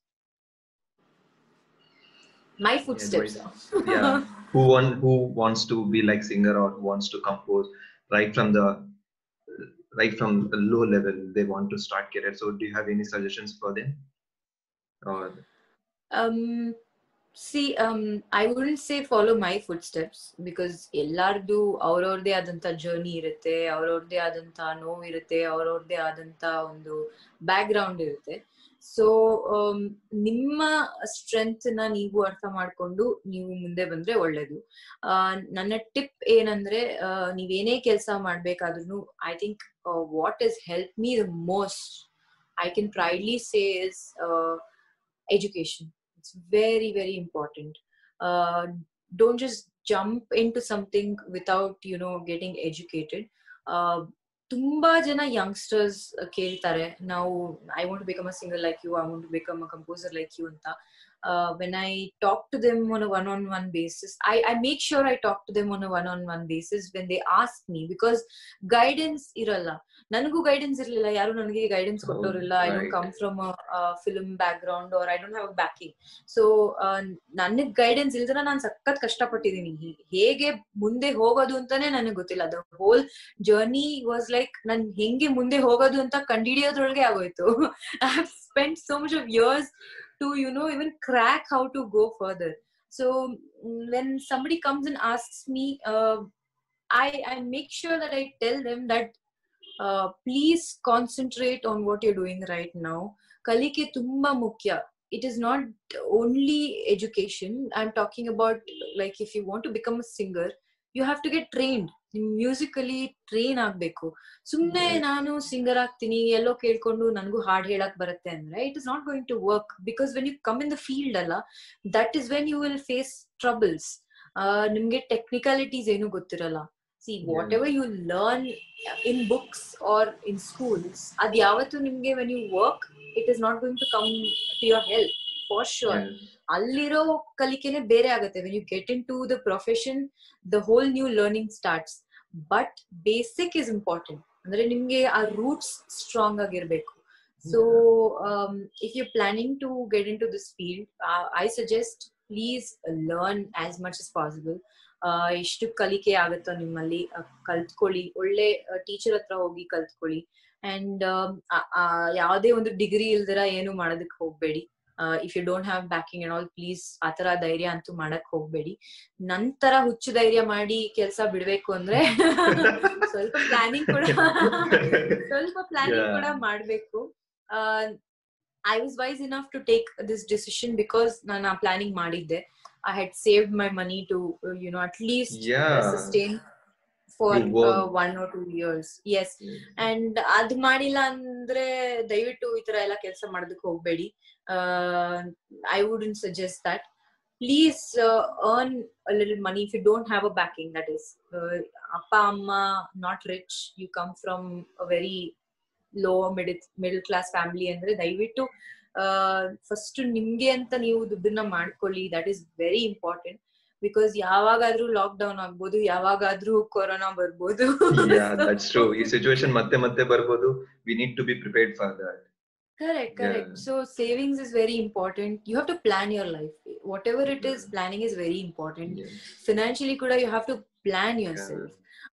my footsteps yeah who one who wants to be like singer or who wants to compose right from the right from the low level they want to start career so do you have any suggestions for them or um see um i wouldn't say follow my footsteps because ಎಲ್ಲಾರ್ದು ಅವ್ರವ್ರದೇ ಆದಂತ ಜರ್ನಿ ಇರುತ್ತೆ ಅವ್ರವ್ರದೇ ಆದಂತ ನೋವು ಇರುತ್ತೆ ಅವ್ರವ್ರದೇ ಆದಂತ ಒಂದು ಬ್ಯಾಕ್ ಗ್ರೌಂಡ್ ಇರುತ್ತೆ ಸೊ ನಿಮ್ಮ ಸ್ಟ್ರೆಂತ್ ನ ನೀವು ಅರ್ಥ ಮಾಡ್ಕೊಂಡು ನೀವು ಮುಂದೆ ಬಂದ್ರೆ ಒಳ್ಳೇದು ಆ, ನನ್ನ ಟಿಪ್ ಏನಂದ್ರೆ ಆ, ನೀವೇನೇ ಕೆಲಸ ಮಾಡ್ಬೇಕಾದ್ರೂ I think what is help me the most I can proudly say is education it's very very important uh, don't just jump into something without you know getting educated uh, ತುಂಬಾ ಜನ ಯಂಗ್ಸ್ಟರ್ಸ್ ಕೇಳ್ತಾರೆ ನಾವು I want become a singer like you I want become a composer like you ಅಂತ when I talk to them on one on one basis I I make sure I talk to them on one on one basis when they ask me because guidance ಇರಲ್ಲ ನನಗೂ ಗೈಡೆನ್ಸ್ ಇರಲಿಲ್ಲ ಯಾರು ನನಗೆ ಗೈಡೆನ್ಸ್ ಕೊಟ್ಟೋರಿಲ್ಲ I don't right. Come from film background or I don't have backing so ನನಗ್ ಗೈಡೆನ್ಸ್ ಇಲ್ದಿರ ನಾನು ಸಖತ್ ಕಷ್ಟಪಟ್ಟಿದ್ದೀನಿ ಹೀ- ಹೇಗೆ ಮುಂದೆ ಹೋಗೋದು ಅಂತಾನೆ ನನಗೆ ಗೊತ್ತಿಲ್ಲ the whole journey was like ನನ್ ಹೆಂಗೆ ಮುಂದೆ ಹೋಗೋದು ಅಂತ ಕಂಡಿಡಿಯೋದ್ರೊಳಗೆ ಆಗೋಯ್ತು I have spend so much of years to you know even crack how to go further so when somebody comes and asks me uh, i i make sure that i tell them that uh, please concentrate on what you're doing right now ಕಲಿಕೆ ತುಂಬಾ ಮುಖ್ಯ it is not only education i'm talking about like if you want to become a singer you have to get trained musically train ಆಗ್ಬೇಕು ಸುಮ್ನೆ Yes. ನಾನು ಸಿಂಗರ್ ಆಗ್ತೀನಿ ಎಲ್ಲೋ ಕೇಳ್ಕೊಂಡು ನನಗೂ ಹಾಡ್ ಹೇಳಕ್ ಬರುತ್ತೆ ಅಂದ್ರೆ it is not going to work because when you come in the field ಅಲ್ಲ that is when you will face troubles ನಿಮ್ಗೆ ಟೆಕ್ನಿಕಾಲಿಟೀಸ್ ಏನು ಗೊತ್ತಿರಲ್ಲ see whatever you learn in books or in schools ಅದ್ ಯಾವತ್ತು ನಿಮ್ಗೆ when you work it is not going to come to your help for sure Yes. ಅಲ್ಲಿರೋ ಕಲಿಕೆನೆ ಬೇರೆ ಆಗುತ್ತೆ when you get into the profession the hole new learning starts but basic is important ಅಂದ್ರೆ ನಿಮ್ಗೆ ಆ ರೂಟ್ಸ್ ಸ್ಟ್ರಾಂಗ್ ಆಗಿರ್ಬೇಕು so if you planning to get into this field I suggest please learn as much as possible ಎಷ್ಟು ಕಲಿಕೆ ಆಗುತ್ತೋ ನಿಮ್ಮಲ್ಲಿ ಆ, ಕಲ್ತ್ಕೊಳ್ಳಿ ಒಳ್ಳೆ ಟೀಚರ್ ಹತ್ರ ಹೋಗಿ ಕಲ್ತ್ಕೊಳ್ಳಿ ಅಂಡ್ ಯಾವುದೇ ಒಂದು ಡಿಗ್ರಿ ಇಲ್ದಿರ ಏನು ಮಾಡೋದಕ್ಕೆ ಹೋಗ್ಬೇಡಿ if you don't have backing and all please ಆತರ ಧೈರ್ಯ ಅಂತೂ ಮಾಡಕ್ ಹೋಗ್ಬೇಡಿ ನಂತರ ಹುಚ್ಚು ಧೈರ್ಯ ಮಾಡಿ ಕೆಲಸ ಬಿಡ್ಬೇಕು ಅಂದ್ರೆ ಸ್ವಲ್ಪ ಪ್ಲಾನಿಂಗ್ ಕೂಡ ಸ್ವಲ್ಪ ಪ್ಲಾನಿಂಗ್ Yeah. ಕೂಡ ಮಾಡ್ಬೇಕು I was wise enough to take this decision because ನಾನು ಆ ಪ್ಲಾನಿಂಗ್ ಮಾಡಿದ್ದೆ I had saved my money to you know at least Yeah. Sustain for You worked. One or two years yes Yes. And ಅದ್ ಮಾಡಿಲ್ಲ ಅಂದ್ರೆ ದಯವಿಟ್ಟು ಈ ತರ ಎಲ್ಲ ಕೆಲಸ ಮಾಡೋದಕ್ಕೆ ಹೋಗ್ಬೇಡಿ I wouldn't suggest that please earn little money if you don't have a backing that is ಅಪ್ಪ ಅಮ್ಮ not rich you come from a very low middle middle class family ಅಂದ್ರೆ ದಯವಿಟ್ಟು ಫಸ್ಟ್ ನಿಮ್ಗೆ ಅಂತ ನೀವು ದುಡ್ಡನ್ನ ಮಾಡ್ಕೊಳ್ಳಿ that is very important because ಯಾವಾಗಾದ್ರೂ ಲಾಕ್ ಡೌನ್ ಆಗ್ಬೋದು ಯಾವಾಗಾದ್ರೂ ಕೊರೋನಾ ಬರ್ಬೋದು yeah, that's true. ಈ ಸಿಚುವೇಶನ್ ಮತ್ತೆ ಮತ್ತೆ ಬರ್ಬೋದು we need to be prepared for that Correct, correct. Yeah. So savings is very important. You have to plan your life. Whatever it is, Yeah. planning is very important. Financially, kuda you have to plan yourself.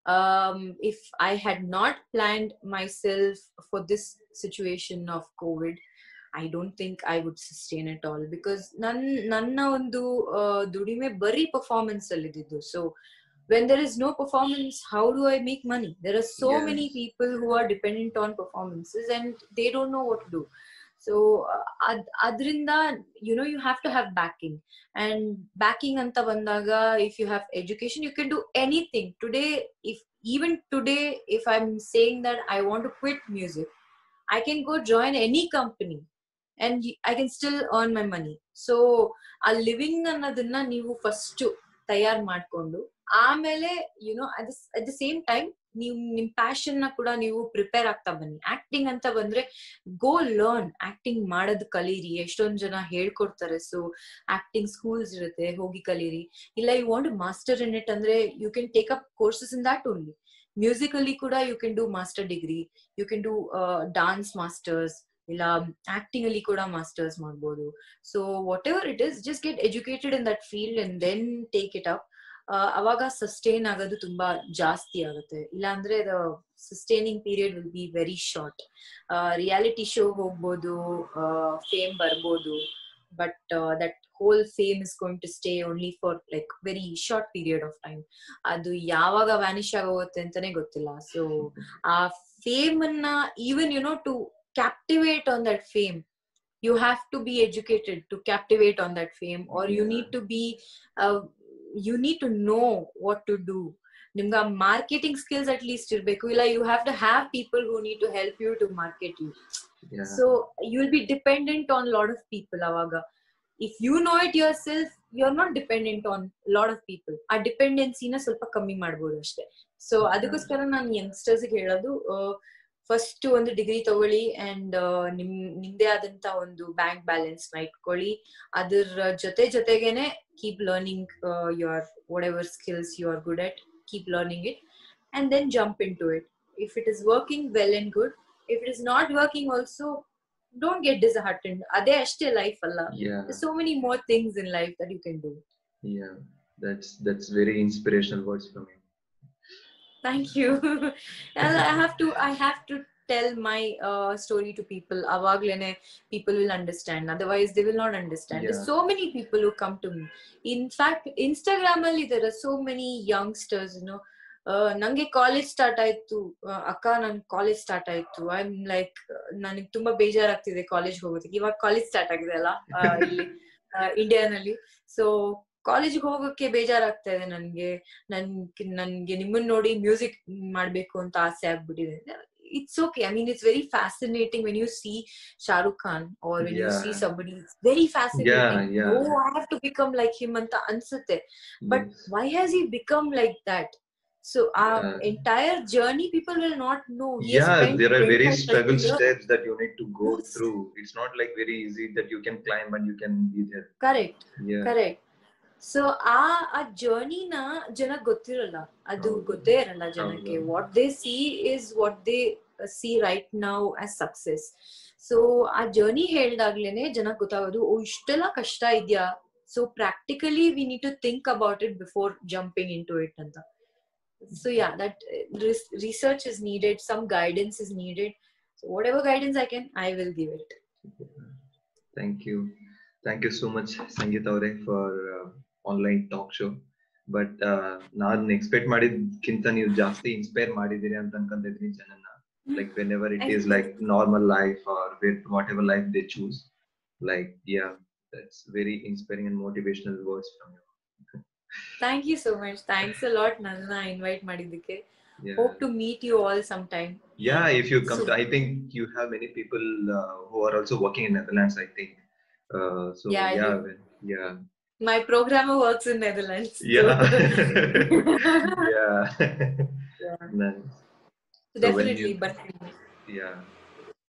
Um, if I had not planned myself for this situation of COVID, I don't think I would sustain it all because ನನ್ ನನ್ನ ಒಂದು ದುಡಿಮೆ ಬರೀ ಪರ್ಫಾರ್ಮೆನ್ಸ್ ಅಲ್ಲಿ ಇದ್ದಿದ್ದು so when there is no performance how do i make money there are so many Yes. people who are dependent on performances and they don't know what to do so uh, ಅದ್- ಅದ್ರಿಂದ you know you have to have backing and backing ಅಂತ ಬಂದಾಗ if you have education you can do anything today if even today if i'm saying that i want to quit music i can go join any company and y- i can still earn my money so ಆ ಲಿವಿಂಗ್ ಅನ್ನೋದನ್ನ ನೀವು ಫಸ್ಟ್ ತಯಾರು ಮಾಡ್ಕೊಂಡು ಆಮೇಲೆ you know at the same time ನೀವು ನಿಮ್ ಪ್ಯಾಷನ್ ನ ಕೂಡ ನೀವು ಪ್ರಿಪೇರ್ ಆಗ್ತಾ ಬನ್ನಿ ಆಕ್ಟಿಂಗ್ ಅಂತ ಬಂದ್ರೆ ಗೋ ಲರ್ನ್ ಆಕ್ಟಿಂಗ್ ಮಾಡೋದ್ ಕಲೀರಿ ಎಷ್ಟೊಂದ್ ಜನ ಹೇಳ್ಕೊಡ್ತಾರೆ ಸೊ ಆಕ್ಟಿಂಗ್ ಸ್ಕೂಲ್ಸ್ ಇರುತ್ತೆ ಹೋಗಿ ಕಲೀರಿ ಇಲ್ಲ you want master in it ಅಂದ್ರೆ you can take up courses in that only musically ಕೂಡ you can do master degree you can do dance masters ಇಲ್ಲ ಆಕ್ಟಿಂಗ್ ಅಲ್ಲಿ ಕೂಡ ಮಾಸ್ಟರ್ಸ್ ಮಾಡ್ಬೋದು so whatever it is just get educated in that field and then take it up ಅವಾಗ ಸಸ್ಟೈನ್ ಆಗೋದು ತುಂಬಾ ಜಾಸ್ತಿ ಆಗುತ್ತೆ ಇಲ್ಲಾಂದ್ರೆ sustaining period will be very short reality show ಹೋಗ್ಬೋದು ಫೇಮ್ ಬರ್ಬೋದು but that whole fame is going to stay only for like very short period of time ಅದು ಯಾವಾಗ ವ್ಯಾನಿಶ್ ಆಗೋಗುತ್ತೆ ಅಂತಾನೆ ಗೊತ್ತಿಲ್ಲ ಸೊ ಆ ಫೇಮ್ ಅನ್ನ even you know to captivate on that fame you have to be educated to captivate on that fame or you Yeah. need to be uh, you need to know what to do ನಿಮ್ಗೆ ಮಾರ್ಕೆಟಿಂಗ್ ಸ್ಕಿಲ್ಸ್ ಅಟ್ ಲೀಸ್ಟ್ ಇರ್ಬೇಕು ಇಲ್ಲ you have to have people who need to help you to market you Yeah. So you will be dependent on lot of people ಅವಾಗ if you know it yourself you are not dependent on lot of people ಆ ಡಿಪೆಂಡೆನ್ಸಿನ ಸ್ವಲ್ಪ ಕಮ್ಮಿ ಮಾಡ್ಬೋದು ಅಷ್ಟೇ ಸೊ ಅದಕ್ಕೋಸ್ಕರ ನಾನು ಯಂಗ್ಸ್ಟರ್ಸ್ ಹೇಳೋದು ಫಸ್ಟ್ ಒಂದು ಡಿಗ್ರಿ ತಗೊಳ್ಳಿ ಅಂಡ್ ನಿಮ್ ನಿಮ್ದೇ ಆದಂತ ಒಂದು ಬ್ಯಾಂಕ್ ಬ್ಯಾಲೆನ್ಸ್ ನ ಇಟ್ಕೊಳ್ಳಿ ಅದ್ರ ಜೊತೆ ಜೊತೆಗೇನೆ keep learning your whatever skills you are good at keep learning it and then jump into it if it is working well and good if it is not working also don't get disheartened ಅದೇ ಅಷ್ಟೇ ಲೈಫ್ ಅಲ್ಲ Yeah. So many more things in life that you can do Yeah. That's that's very inspirational words from you. thank you And i have to i have to tell my uh, story to people avaglene people will understand otherwise they will not understand there's Yeah. so many people who come to me in fact instagram ಅಲ್ಲಿ there are so many youngsters you know ನಂಗೆ ಕಾಲೇಜ್ ಸ್ಟಾರ್ಟ್ ಆಯ್ತು ಆ, ಅಕ್ಕ ನನ್ ಕಾಲೇಜ್ ಸ್ಟಾರ್ಟ್ ಆಯ್ತು ಐ ಆಮ್ ಲೈಕ್ ನನಗೆ ತುಂಬಾ ಬೇಜಾರಾಗ್ತಿದೆ ಕಾಲೇಜ್ ಹೋಗೋದಕ್ಕೆ ಇವಾಗ ಕಾಲೇಜ್ ಸ್ಟಾರ್ಟ್ ಆಗಿದೆ ಅಲ್ಲ ಆ, ಇಲ್ಲಿ ಇಂಡಿಯಾನಲ್ಲಿ ಸೊ ಕಾಲೇಜ್ಗೆ ಹೋಗೋಕೆ ಬೇಜಾರಾಗ್ತಾ ಇದೆ ನನ್ಗೆ ನನ್ ನನ್ಗೆ ನಿಮ್ಮನ್ನ ನೋಡಿ ಮ್ಯೂಸಿಕ್ ಮಾಡ್ಬೇಕು ಅಂತ ಆಸೆ ಆಗ್ಬಿಟ್ಟಿದೆ it's okay I mean it's very fascinating when you see Shahrukh Khan or when you see Yeah. somebody it's very fascinating yeah. Oh I have to become like him ಅಂತ ಅನ್ಸುತ್ತೆ but Yes. why has he become like that so our Yeah. entire journey people will not know He has yeah spent there are very 25, 30 struggle years. steps that you need to go Yes. through it's not like very easy that you can climb and you can be there correct yeah correct so ಆ ಆ ಜರ್ನಿನ ಜನ ಗೊತ್ತಿರಲ್ಲ ಅದು ಹೌದು. ಗೊತ್ತೇ ಇರಲ್ಲ ಜನಕ್ಕೆ ಹೌದು. What they see is what they see right now as success so ಆ ಜರ್ನಿ ಹೇಳ್ದಾಗ್ಲೇನೆ ಜನಕ್ಕೆ ಗೊತ್ತಾಗೋದು ಓ ಇಷ್ಟೆಲ್ಲ ಕಷ್ಟ ಇದೆಯಾ so practically we need to think about it before jumping into it ಅಂತ so yeah that research is needed some guidance is needed so whatever guidance I can I will give it thank you thank you so much Sangeetha ಅವರೇ for online talk show but ನಾನ್ ಎಕ್ಸ್ಪೆಕ್ಟ್ ಮಾಡಿದ್ಕಿಂತ ನೀವು ಜಾಸ್ತಿ ಇನ್ಸ್ಪೈರ್ ಮಾಡಿದೀರಿ ಅಂತ ಅನ್ಕೊಂತಿದ್ದೀನಿ ಜನನ್ನ like whenever it is like normal life or with whatever life they choose like yeah that's very inspiring and motivational words from you thank you so much thanks a lot ನನ್ನ ಇನ್ವೈಟ್ ಮಾಡಿದ್ದಕ್ಕೆ yeah hope to meet you all some time yeah if you come So- to, i think you have many people uh, who are also working in netherlands i think uh, so Yeah, I yeah do. when- yeah my programmer works in Netherlands yeah yeah nice So when definitely you- ಬರ್ತೀನಿ yeah